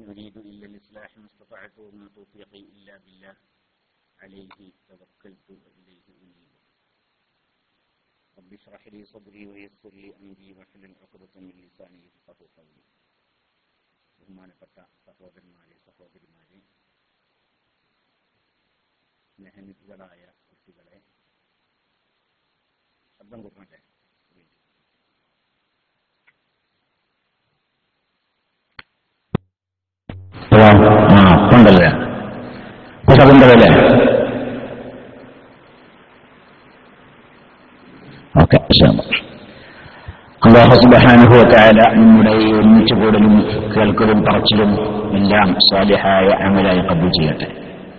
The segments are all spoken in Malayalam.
أريد إلا الإصلاح ما استطعت وما توفيقي إلا بالله عليه توكلت وإليه أنيب رب اشرح لي صدري ويسر لي أمري واحلل عقدة من لساني يفقهوا قولي ബഹുമാനപ്പെട്ട സഹോദരന്മാരെ സഹോദരിമാരെ സ്നേഹനിധികളായ കുട്ടികളെ ശബ്ദം കൊടുക്കട്ടെ ആ ഉണ്ടല്ലേ ശബ്ദമല്ലേ ഓക്കെ അള്ളാഹു സുബ്ഹാനഹു വതആല നമ്മുടെ ഈ ഒന്നിച്ചു കൂടലും കേൾക്കലും പറച്ചിലും എല്ലാം സാലിഹായ അമലായി കബൂൽ ചെയ്യട്ടെ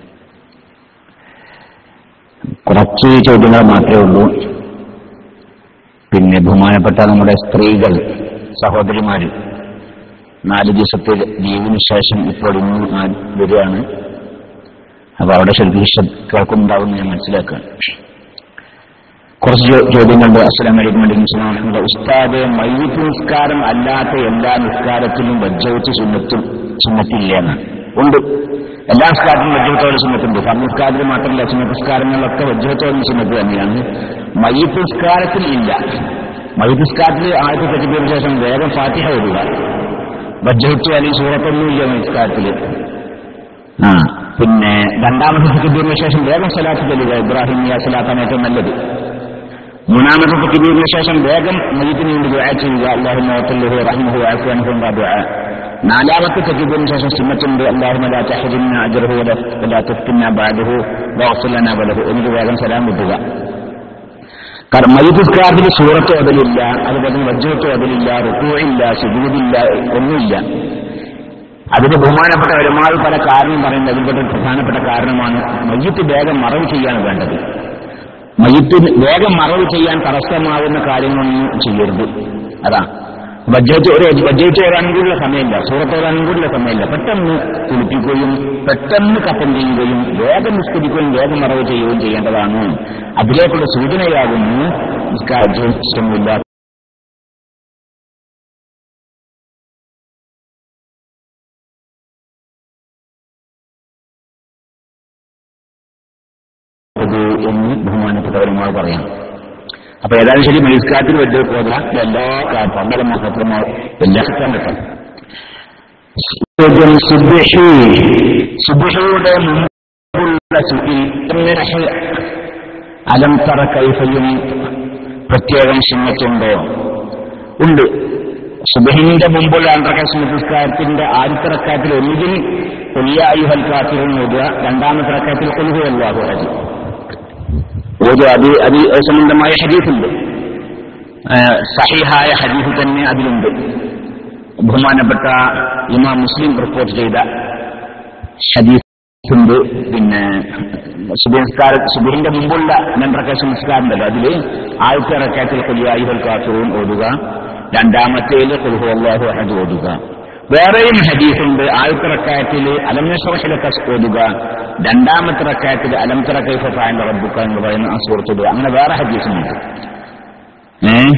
കുറച്ച് ചോദ്യങ്ങൾ മാത്രമേ ഉള്ളൂ പിന്നെ ബഹുമാനപ്പെട്ട നമ്മുടെ സ്ത്രീകൾ സഹോദരിമാര് നാല് ദിവസത്തെ ലീവിന് ശേഷം ഇപ്പോൾ ഇന്ന് ആ- വരികയാണ് അപ്പൊ അവിടെ ശരിക്കും കേൾക്കുന്നുണ്ടാവും ഞാൻ മനസ്സിലാക്കുകയാണ് കുറച്ച് ചോ- ചോദ്യങ്ങളുണ്ട് അസ്സലാം വലൈക്കും വലൈക്കും സ്ലാം വറഹ്മത്തുള്ളാഹി. ഉസ്താദ് മയ്യത്ത് നിസ്കാരം അല്ലാത്ത എല്ലാ നിസ്കാരത്തിലും വജ്ജവത്ത് സുന്നത്തും സുന്നത്തില്ല എന്നാണ് ഉണ്ട് എല്ലാ നിസ്കാരത്തിലും വജ്ജവത്തോടെ സുന്നത്തുണ്ട് ഫർ നിസ്കാരത്തിൽ മാത്രമല്ല സുന്നത്ത് നിസ്കാരങ്ങളിലൊക്കെ വജ്ജവത്തോടെ സുന്നത്ത് തന്നെയാണ് മയ്യത്ത് നിസ്കാരത്തിൽ ഇല്ല മയ്യത്ത് നിസ്കാരത്തിൽ ആദ്യത്തെ തെറ്റിപ്പിന് ശേഷം വേഗം ഫാത്തിഹ ഓടുക വജ്ജഹത്തു അല്ലെങ്കിൽ സൂറത്തൊന്നും ഇല്ല നിസ്കാരത്തിൽ ആ പിന്നെ രണ്ടാമത്തെ തെറ്റിപ്പിന് ശേഷം വേഗം സലാത്ത് ചെല്ലുക ഇബ്രാഹിം യാ സലാത്താണ് ഏറ്റവും നല്ലത് മൂന്നാമത്തെ തെറ്റിപ്പിന് ശേഷം വേഗം മയ്യത്തിന് വേണ്ടി ദുആ ചെയ്യുക അള്ളാഹു മോത്തല്ലഹു റഹ്മഹു ആഫിയാൻഹു ദുആ നാലാമത്തെ തെറ്റിപ്പിന് ശേഷം സുന്നത്തുണ്ട് അള്ളാഹു ലാ തഹജിന്ന അജ്റഹു വല വലാ തുഫ്തിന്ന ബഅദഹു വഗ്ഫിർ ലനാ വലഹു എന്നിട്ട് വേഗം സലാം വിട്ടുക കാരണം മയ്യത്തിസ്കാരത്തിൽ സൂറത്ത് അതിലില്ല അതുപോലെ തന്നെ വജ്രത്ത് അതിലില്ല റുക്കുവില്ല സുജൂദില്ല ഒന്നുമില്ല അതിന് ബഹുമാനപ്പെട്ട ഒരുമാൾ പല കാരണം പറയുന്നത് അതിൽപ്പെട്ട ഒരു പ്രധാനപ്പെട്ട കാരണമാണ് മയ്യത്ത് വേഗം മറവ് ചെയ്യാണ് വേണ്ടത് മയ്യത്തിന് വേഗം മറവ് ചെയ്യാൻ തടസ്സമാകുന്ന കാര്യങ്ങളൊന്നും ചെയ്യരുത് അതാ വജ്രത്ത് ഒരു വജ്രത്ത് വരാനും കൂടിയുള്ള സമയമില്ല സൂറത്ത് വരാനും കൂടിയുള്ള സമയമില്ല പെട്ടെന്ന് കുളിപ്പിക്കുകയും പെട്ടെന്ന് കപ്പം ചെയ്യുകയും വേഗം നിസ്കരിക്കുകയും വേഗം മറവ് ചെയ്യുകയും ചെയ്യേണ്ടതാണ് അതിലേക്കുള്ള സൂചനയാകുന്നു ഇഷ്ടമില്ല ഇത് എന്ന് ബഹുമാനപ്പെട്ടവരുമായി പറയാം അപ്പൊ ഏതായാലും ശരി മൈസ്കാത്തിൽ വലിയ പോകാ എല്ലാ പന്തല മഹത്രമോ എല്ലാ കണ്ടെത്താം ചോദ്യം സുബ്ഹി സുബ്ഹിയുടെ മുമ്പുള്ള സുഖി അലം തറ കൈഫയും പ്രത്യേകം സുന്നത്തുണ്ടോ ഉണ്ട് സുബഹിന്റെ മുമ്പുള്ള അന്തർക്ക സുന്നസ്കാരത്തിന്റെ ആദ്യത്തെ റക്കാത്തിൽ ഒന്നുകിൽ കൊല്ലിയായുഹൽ കാത്തിരും ഓതുക രണ്ടാമത്തെ റക്കാത്തിൽ കൊല്ലുക അല്ലാഹു അജി ഓതുക അത് അത് സംബന്ധമായ ഹദീസുണ്ട് ആ, സഹിഹായ ഹദീസ് തന്നെ അതിലുണ്ട് ബഹുമാനപ്പെട്ട ഇമാം മുസ്ലിം റിപ്പോർട്ട് ചെയ്ത ഹദീസുണ്ട് പിന്നെ സുബിസ്കാര സുബിന്റെ മുമ്പുള്ള രണ്ടരക്ക സംസ്കാരമുണ്ടല്ലോ അതില് ആദ്യത്തെ റക്കാത്തിൽ കൊല്ലിയായുഹൽ കാത്തിറും ഓതുക രണ്ടാമത്തേല് കുൽഹു അള്ളാഹു അഹദ് ഓതുക വേറെയും ഹദീസുണ്ട് ആദ്യത്തെ റക്കായത്തിൽ അലംനഷറഹിലൊക്കെ ഓതുക രണ്ടാമത്തെ റക്കായത്തിൽ അലംതറ കൈഫ ഫായന്റെ റബ്ബുക്ക എന്ന് പറയുന്ന ആ സുഹൃത്തുക അങ്ങനെ വേറെ ഹദീസുമുണ്ട് ഏഹ്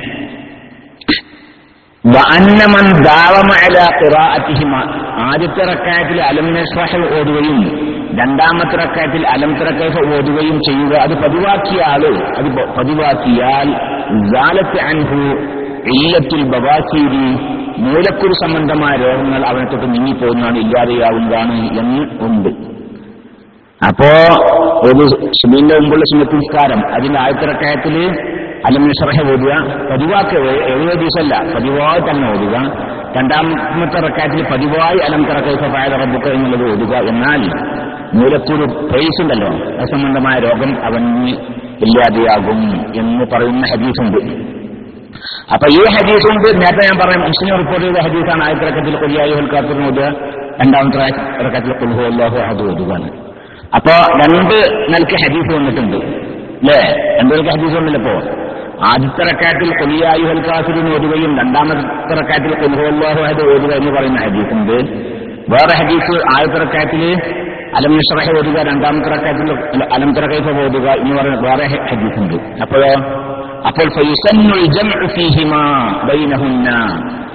വഅന്നമൻ ദാവമ അലാ ഖിറാഅത്തിഹിമ ആദ്യത്തെ റക്കായത്തിൽ അലം നസ്റഹ് ഓതുകയും രണ്ടാമത്തെ റക്കായത്തിൽ അലം തറക്കൈഫ ഓതുകയും ചെയ്യുക അത് പതിവാക്കിയ ആള് അത് പ- പതിവാക്കിയാൽ ജാലത്ത് അൻഹു ഇല്ലത്തുൽ ബവാസീരി മൂലക്കുരു സംബന്ധമായ രോഗങ്ങൾ അവനെ തൊട്ട് നീങ്ങിപ്പോകുന്നതാണ് ഇല്ലാതെയാവുന്നതാണ് എന്ന് ഉണ്ട് അപ്പോ ഒരു സുബീന്റെ മുമ്പുള്ള സുന്നത്ത് നിസ്കാരം അതിന്റെ ആദ്യത്തെ റക്കായത്തില് അലമിഷറഹ ഓതുക പതിവാക്ക് എഴുപത് ദിവസമല്ല പതിവായി തന്നെ ഓതുക രണ്ടാമത്തെ റക്കായത്തിൽ പതിവായി അലം തറക്കൈഫ ഫായത റബ്ബുക്ക എന്നുള്ളത് ഓതുക എന്നാൽ മൂലത്തൊരു പ്രൈസ് ഉണ്ടല്ലോ അത് സംബന്ധമായ രോഗം അവന് ഇല്ലാതെയാകും എന്ന് പറയുന്ന ഹദീസുണ്ട് അപ്പൊ ഈ ഹദീസ് കൊണ്ട് നേരത്തെ ഞാൻ പറയാം മുസ്ലിം റിപ്പോർട്ട് ചെയ്ത ഹദീസാണ് ആദ്യത്തെ റക്കത്തിൽ കൊല്ലിയായി ഹൽക്കാത്തിന് ഓതുക രണ്ടാമത്തെ റക്കത്തിൽ കൊൽഹു അള്ളാഹു അഹദ് ഓതുകയാണ് അപ്പോ രണ്ട് നിലക്ക് ഹദീസ് വന്നിട്ടുണ്ട് അല്ലേ രണ്ടു നിലക്ക് ഹദീസ് വന്നില്ലപ്പോ ആദ്യത്തെ റക്കാത്തിൽ കൊല്ലിയായി ഹൽക്കാസിന് ഓതുകയും രണ്ടാമത്തെ റക്കാത്തിൽ കൊൽഹു അള്ളാഹു അഹദ് ഓതുക എന്ന് പറയുന്ന ഹദീസുണ്ട് വേറെ ഹദീസ് ആദ്യത്തെ റക്കാത്തിൽ അലം നിഷ്റഹ ഓതുക രണ്ടാമത്തെ റക്കാത്തിൽ അലം തറക്കൈഫ ഓതുക എന്ന് പറയുന്ന വേറെ ഹദീസുണ്ട് അപ്പോഴോ അപ്പോൾ ഫയുസന്നുൽ ജംഉ ഫീഹിമാ ബൈനഹുന്ന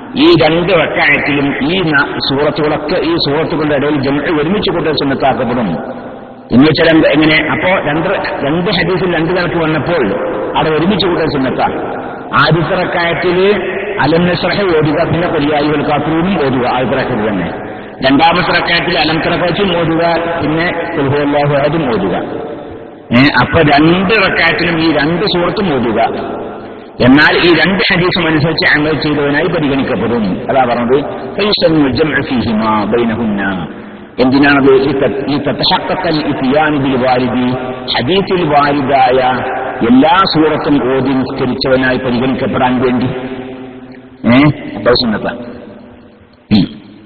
ഈ രണ്ട് റക്കായത്തിലും ഈ ന- സൂറത്തുകളൊക്കെ ഈ സൂറത്തുകളുടെ ഇടയിൽ ജമ ഒരുമിച്ച് കൂട്ടൽ സുന്നത്താക്കപ്പെടും എന്ന് വെച്ചാൽ എന്ത്- എങ്ങനെ അപ്പോ രണ്ട് രണ്ട് ഹദീസിൽ രണ്ട് കണക്ക് വന്നപ്പോൾ അവിടെ ഒരുമിച്ച് കൂട്ടൽ സുന്നത്താ ആദ്യത്തെ റക്കായത്തില് അലം നസ്രഹ ഓതുക പിന്നെ കൊല്ലിയായികൾ കാത്തൂരും ഓതുക ആദ്യത്തെ റക്കത്തിൽ തന്നെ രണ്ടാമത്തെ റക്കായത്തിൽ അലം തിറക്കച്ചും ഓതുക പിന്നെ കുൽഹുല്ലാഹും ഓതുക ഏ, അപ്പൊ രണ്ട് റക്കായത്തിലും ഈ രണ്ട് സൂറത്തും ഓതുക എന്നാൽ ഈ രണ്ട് ഹദീസും അനുസരിച്ച് അമൽ ചെയ്തവനായി പരിഗണിക്കപ്പെടും അതാ പറഞ്ഞത് ഫൈസൽ ജംഉ ഫീഹിമാ ബൈനഹുന്ന എന്തിനാണത് ഈ ത- ഈ തത്തഹക്കൽ ഇത്തിയാനിബിൽ വാരിദി ഹദീസിൽ വാരിദായ എല്ലാ സൂറത്തും ഓതി നിസ്കരിച്ചവനായി പരിഗണിക്കപ്പെടാൻ വേണ്ടി ഏഹ് അപ്പൊ സുന്നത്താണ് ഉം.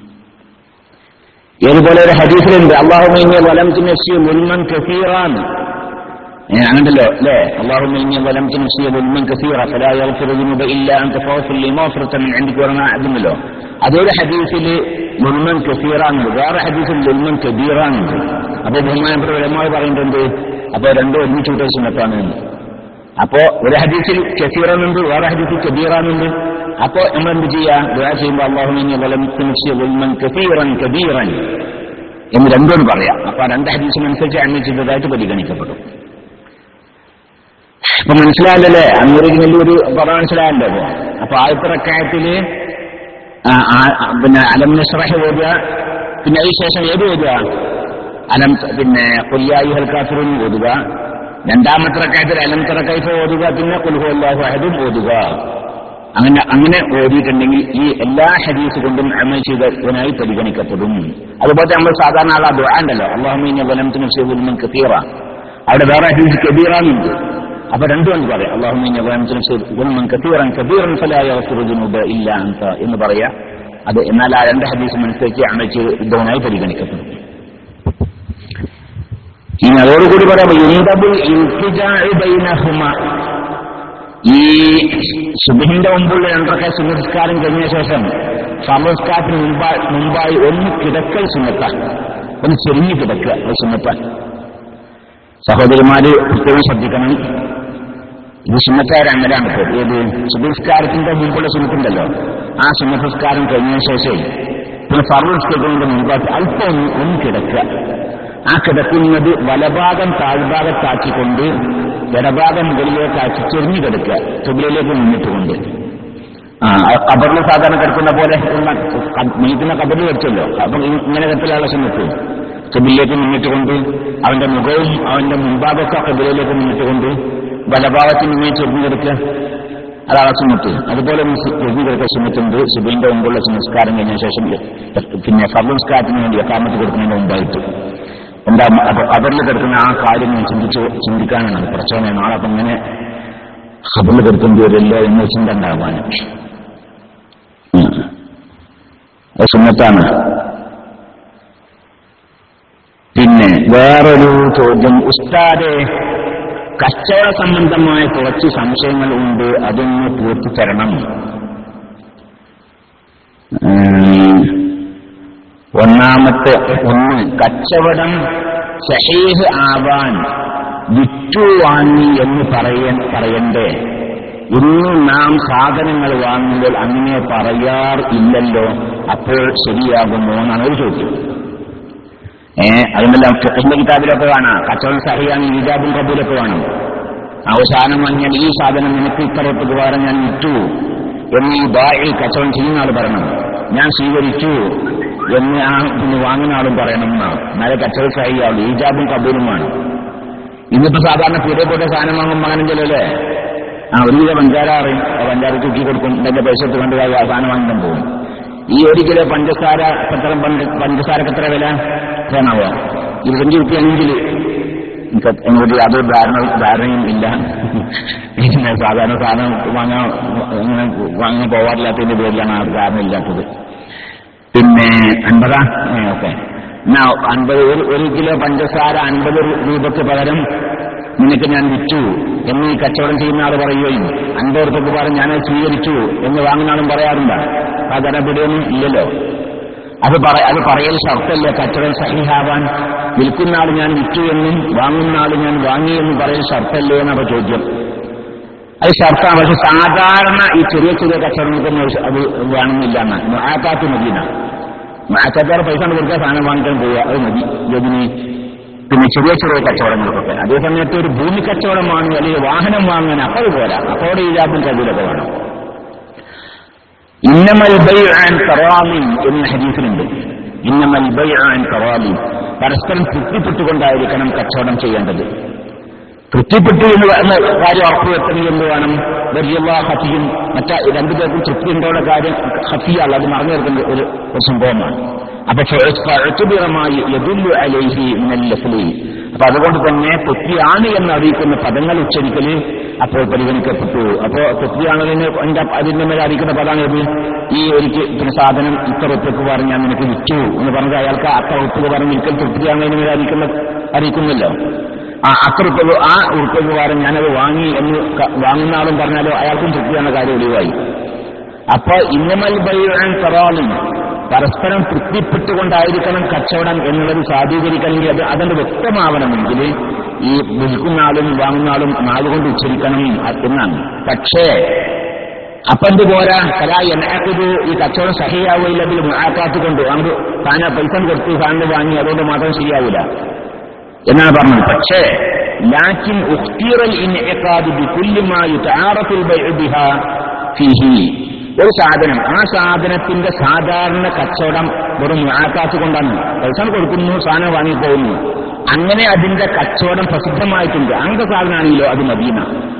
ഏതുപോലെ ഒരു ഹദീസിലുണ്ട് അള്ളാഹുമൈന്യ വലം നഫ്സി മുൽമൻ കസീറാന്ന് ഏഹ് അങ്ങനല്ലോ അല്ലേ അള്ളാഹുമൈന്യ വലം നഫ്സി മുൽമൻ കസീറ ഫലാ യഗ്ഫിറു ദുനൂബ ഇല്ലാ അൻത ഫഗ്ഫിർ ലി മഗ്ഫിറതൻ മിൻ ഇൻദിക വറന അതുമല്ലോ അതൊരു ഹദീസില് മുൽമൻ കസീറാന്നുണ്ട് വേറെ ഹദീസിൽ മുൽമൻ കബീറാന്നുണ്ട് അപ്പൊ ബഹുമാനപ്പെട്ട ഉലമാവ് പറയുന്നുണ്ട് അപ്പൊ രണ്ടും ഒരുമിച്ച് കൂട്ടൽ സുന്നത്താണ് എന്ന്. അപ്പോ ഒരു ഹദീസിൽ കസീറാന്നുണ്ട് വേറെ ഹദീസിൽ കബീറാന്നുണ്ട് അപ്പോ നമ്മൾ എന്ത് ചെയ്യാ ദുആ ചെയ്യുമ്പോൾ അള്ളാഹുമൈന്യ വലം നഫ്സി മുൽമൻ കസീറൻ കബീറൻ എന്ന് രണ്ടും പറയാം അപ്പൊ ആ രണ്ട് ഹദീസും അനുസരിച്ച് അമ്മ ചെയ്തതായിട്ട് പരിഗണിക്കപ്പെടും അപ്പൊ മനസ്സിലായല്ലേ അന്നൂറിന് വലിയൊരു പദം മനസ്സിലായല്ലോ അപ്പൊ അപ്പൊ ആദ്യത്തെ റക്കായത്തില് ആ, ആ, പിന്നെ അലം നസ്രഹ് ഓതുക പിന്നെ അതിന് ശേഷം ഏത് ഓതുക അലം പിന്നെ കൊല്യായി ഹൽക്കാസുറും ഓതുക രണ്ടാമത്തെ റക്കായത്തിൽ അലം തറക്കൈഫ ഓതുക പിന്നെ കുൽഹു അല്ലാഹു അഹദും ഓതുക അങ്ങനെ അങ്ങനെ ഓതിയിട്ടുണ്ടെങ്കിൽ ഈ എല്ലാ ഹദീസ് കൊണ്ടും അമൽ ചെയ്തവനായി പരിഗണിക്കപ്പെടും അതുപോലെ നമ്മൾ സാധാരണ ആളാ ദുആ ഉണ്ടല്ലോ അള്ളാഹുമീന വലംത്തിന് സേവുൽമൻ കത്തീറ അവിടെ വേറെ ഹദീസ് കബീറാന്നുണ്ട് അപ്പൊ രണ്ടും എന്ന് പറയാം അള്ളാഹുമീന വലംത്തിന് സേവുൽമൻ കത്തീറൻ കബീറൻ ഫലായ ജുനൂബ ഇല്ല അൻത എന്ന് പറയാ അത് എന്നാൽ ആ രണ്ട് ഹദീസും അനുസരിച്ച് അമൽ ചെയ്തവനായി പരിഗണിക്കപ്പെടും ഇനി അതോടുകൂടി പറയാം യുന്തബുൽ ഇൽത്തിജാഉ ബൈനഹുമ ഈ സുബഹിന്റെ മുമ്പുള്ള രണ്ടൊക്കെ സുനസ്കാരം കഴിഞ്ഞ ശേഷം സമസ്കാരത്തിന് മുമ്പായി മുമ്പായി ഒന്ന് കിടക്കൽ സുന്നത്ത ഒന്ന് ചെരിഞ്ഞു കിടക്കുക അത് സുന്നത്ത സഹോദരിമാര് പ്രത്യേകം ശ്രദ്ധിക്കണം ഇത് സുന്നത്തായ അമലാണ് ഇപ്പോൾ ഏത് സുബഹിസ്കാരത്തിന്റെ മുമ്പുള്ള സുന്നത്തുണ്ടല്ലോ ആ സുന്നസ്കാരം കഴിഞ്ഞ ശേഷം പിന്നെ സർവസ്കരിക്കുന്നതിന്റെ മുമ്പായിട്ട് അല്പം ഒന്ന് ഒന്ന് കിടക്കുക ആ കിടക്കുന്നത് വലഭാഗം താഴ്ഭാഗത്താക്കിക്കൊണ്ട് ഇടഭാഗം മുകളിലേക്കാക്കി ചെറിഞ്ഞു കിടക്കുക തുബിലേക്ക് മുന്നിട്ടുകൊണ്ട് ആ കബറിൽ സാധാരണ കിടക്കുന്ന പോലെ ഉള്ള നീക്കുന്ന കബറിൽ കിടച്ചല്ലോ അപ്പൊ ഇ- ഇങ്ങനെ കിടത്തിലുള്ള സമയത്ത് കബിലേക്ക് മുന്നിട്ടുകൊണ്ട് അവന്റെ മുഖവും അവന്റെ മുൻഭാഗമൊക്കെ കബിലേക്ക് മുന്നിട്ടുകൊണ്ട് വലഭാഗത്തിന് ഇങ്ങനെ ചെറിഞ്ഞു കിടക്കുക അതാണ് സുന്നത്ത് അതുപോലെ ചെറിഞ്ഞു കിടക്കുന്ന സുന്നത്തുണ്ട് സുബൈന്റെ മുമ്പുള്ള സംസ്കാരം കഴിഞ്ഞ ശേഷം പിന്നെ സർവംസ്കാരത്തിന് വേണ്ടി എക്കാമത്ത് കൊടുക്കുന്നതിന് മുമ്പായിട്ട് എന്താ അപ്പൊ കബറിൽ കിടക്കുന്ന ആ കാര്യം ഞാൻ ചിന്തിച്ചു ചിന്തിക്കാനാണ് പ്രശ്നം നാളെ അപ്പൊ ഇങ്ങനെ കബറിൽ കിടക്കേണ്ടി വരില്ല എന്ന് ചിന്ത ഉണ്ടാവാൻ അത് സുന്നത്താണ് പിന്നെ വേറൊരു ചോദ്യം ഉസ്താദെ കച്ചവട സംബന്ധമായ കുറച്ച് സംശയങ്ങൾ ഉണ്ട് അതൊന്ന് തീർത്തു തരണം ഉം. ഒന്നാമത്തെ ഒന്ന് കച്ചവടം സഹീഹ് ആവാൻ വിറ്റു വാങ്ങി എന്ന് പറയ പറയണ്ടേ ഇന്ന് നാം സാധനങ്ങൾ വാങ്ങുമ്പോൾ അങ്ങനെ പറയാർ ഇല്ലല്ലോ അപ്പോൾ ശരിയാകുമോ എന്നാണ് ഒരു ചോദ്യം ഏ അതിനെല്ലാം ഫിഖിന്റെ കിതാബിലൊക്കെ കാണാം കച്ചവടം സഹിയാണ് ഈജാബും കബൂലൊക്കെ കാണും ആ ഒരു സാധനം വാങ്ങിയാൽ ഈ സാധനം നിനക്ക് ഇത്രയൊക്കെ ഉപകാരം ഞാൻ വിറ്റു എന്ന് ഈ ബായി കച്ചവടം ചെയ്യുന്ന ആൾ പറയണം ഞാൻ സ്വീകരിച്ചു എന്ന് ആ പിന്നെ വാങ്ങുന്ന ആളും പറയണം എന്നാണ് എന്നാലേ കച്ചവടം സഹിയാവുള്ളൂ ഈജാബും കബൂലുമാണ് ഇന്നിപ്പോ സാധാരണ പുതിയ പുതിയ സാധനം വാങ്ങുമ്പോൾ അങ്ങനെ ചെല്ലല്ലേ ആ ഒരു കിലോ പഞ്ചാര അറിയും ആ പഞ്ചാര തൂക്കി കൊടുക്കും എന്റെ പൈസ എടുത്ത് കണ്ടു ആ സാധനം വാങ്ങിക്കാൻ പോകും ഈ ഒരു കിലോ പഞ്ചസാര എത്ര പഞ്ച- പഞ്ചസാരക്ക് എത്ര വില എത്രയാണാവോ ഇരുപത്തഞ്ച് റുപ്യ അഞ്ചില് എനിക്ക് എന്നോട് യാതൊരു ധാരണ ധാരണയും ഇല്ല പിന്നെ സാധാരണ സാധനം വാങ്ങാൻ അങ്ങനെ വാങ്ങാൻ പോവാറില്ലാത്തതിന്റെ പേരിലാണ് ആ ധാരണ ഇല്ലാത്തത് പിന്നെ അൻപതാ ഓക്കെ എന്നാ അൻപത് ഒരു ഒരു കിലോ പഞ്ചസാര അൻപത് രൂപയ്ക്ക് പകരം നിനക്ക് ഞാൻ വിറ്റു എന്ന് ഈ കച്ചവടം ചെയ്യുന്ന ആൾ പറയുകയും അൻപത് രൂപയ്ക്ക് പകരം ഞാനത് സ്വീകരിച്ചു എന്ന് വാങ്ങുന്ന ആളും പറയാറുണ്ട് ആ ധനപിടിയൊന്നും ഇല്ലല്ലോ അത് പറ അത് പറയൽ ഷർത്തല്ല കച്ചവടം സഹിഹാവാൻ വിൽക്കുന്ന ആൾ ഞാൻ വിറ്റു എന്നും വാങ്ങുന്ന ആൾ ഞാൻ വാങ്ങി എന്നും പറയൽ ഷർത്തല്ലേ എന്നപ്പോ ചോദ്യം അത് ഷർത്താണ് പക്ഷെ സാധാരണ ഈ ചെറിയ ചെറിയ കച്ചവടങ്ങൾക്കൊന്നും ഒരു അത് വേണമെന്നില്ല എന്നാ മുഴാക്കാത്ത് മദീന മുഴാക്കാത്തോടെ പൈസ കൊണ്ട് കൊടുക്കാൻ സാധനം വാങ്ങിക്കാൻ പോവുക അത് മതി ഇതിന് പിന്നെ ചെറിയ ചെറിയ കച്ചവടങ്ങൾക്കൊക്കെ അതേ സമയത്ത് ഒരു ഭൂമി കച്ചവടം വാങ്ങുക അല്ലെങ്കിൽ വാഹനം വാങ്ങാൻ അപ്പോൾ പോരാ അപ്പോൾ ഇല്ലാത്തും കബൂലൊക്കെ വേണം ഇന്നമൽ ബൈഅൻ തറാമിൻ എന്ന ഹദീസിലുണ്ട് ഇന്നമൽ ബൈഅൻ തറാമിൻ പരസ്പരം തൃപ്തിപ്പെട്ടുകൊണ്ടായിരിക്കണം കച്ചവടം ചെയ്യേണ്ടത് തൃപ്തിപ്പെട്ടു എന്ന് എന്ന കാര്യം ഉറപ്പുവെത്തണം എന്ന് വേണം വലിയ ഹഫിയും മറ്റ രണ്ടു പേർക്കും തൃപ്തി ഉണ്ടോടെ കാര്യം ഹഫിയാണ് അത് മറന്നു നിർത്തുന്ന ഒരു ഒരു സംഭവമാണ് അപ്പൊ ഫഅ്തുബിറമായി യദുല്ലു അലൈഹി മിനൽ ലഫ്ലി അപ്പൊ അതുകൊണ്ട് തന്നെ തെറ്റിയാണ് എന്ന് അറിയിക്കുന്ന പദങ്ങൾ ഉച്ചരിക്കല് അപ്പോൾ പരിഗണിക്കപ്പെട്ടു അപ്പോ തെറ്റിയാണതിന് എന്റെ അതിന്റെ മേലെ അറിയിക്കുന്ന പദമാണ് ഏത് ഈ ഒരിക്കൽ പിന്നെ സാധനം ഇത്ര ഉപ്പക്ക് പറഞ്ഞ് ഞാൻ നിനക്ക് വിറ്റു എന്ന് പറഞ്ഞത് അയാൾക്ക് അത്ര ഉപ്പക്ക് പറഞ്ഞ് ഒരിക്കൽ തൃപ്തിയാണതിന് മേലെ അറിയിക്കുന്ന അറിയിക്കുന്നില്ലോ ആ അത്ര ഉപ്പക്ക് ആ ഉറുപ്പക്ക് പറഞ്ഞ് ഞാനത് വാങ്ങി എന്ന് ക- വാങ്ങുന്ന ആളും പറഞ്ഞാലോ അയാൾക്കും തൃപ്തിയാണെന്ന കാര്യം ഒഴിവായി അപ്പൊ ഇന്നമൽ ബൈഅൻ തറാലിൻ പരസ്പരം തൃപ്തിപ്പെട്ടുകൊണ്ടായിരിക്കണം കച്ചവടം എന്നുള്ളത് സാധൂകരിക്കണമെങ്കിൽ അത് അതിന്റെ വ്യക്തമാവണമെങ്കിൽ ഈ വിൽക്കുന്ന ആളും വാങ്ങുന്ന ആളും നാളുകൊണ്ട് ഉച്ചരിക്കണം എന്നാണ് പക്ഷേ അപ്പൊ എന്ത് പോരാ കലാ എന്നാക്കത് ഈ കച്ചവടം സഹിയാവില്ല അതിൽ മുഴാക്കാത്ത് കൊണ്ട് അങ്ങ് താന പൈസ കൊടുത്ത് സാധനം വാങ്ങി അതുകൊണ്ട് മാത്രം ശരിയാവില്ല എന്നാണ് പറഞ്ഞത് പക്ഷേ ലാക്കിൻ ഉഖ്തീറൽ ഇൻഇഖാദ് ബികുല്ലി മാ യുതആറഫുൽ ബൈഉ ബിഹാ ഫീഹി ഒരു സാധനം ആ സാധനത്തിന്റെ സാധാരണ കച്ചവടം വെറും മുഴാക്കാത്ത് കൊണ്ടാണ് പൈസ കൊടുക്കുന്നു സാധനം വാങ്ങിപ്പോകുന്നു അങ്ങനെ അതിന്റെ കച്ചവടം പ്രസിദ്ധമായിട്ടുണ്ട് അങ്ങനത്തെ സാധനമാണെങ്കിലോ അത് മദീന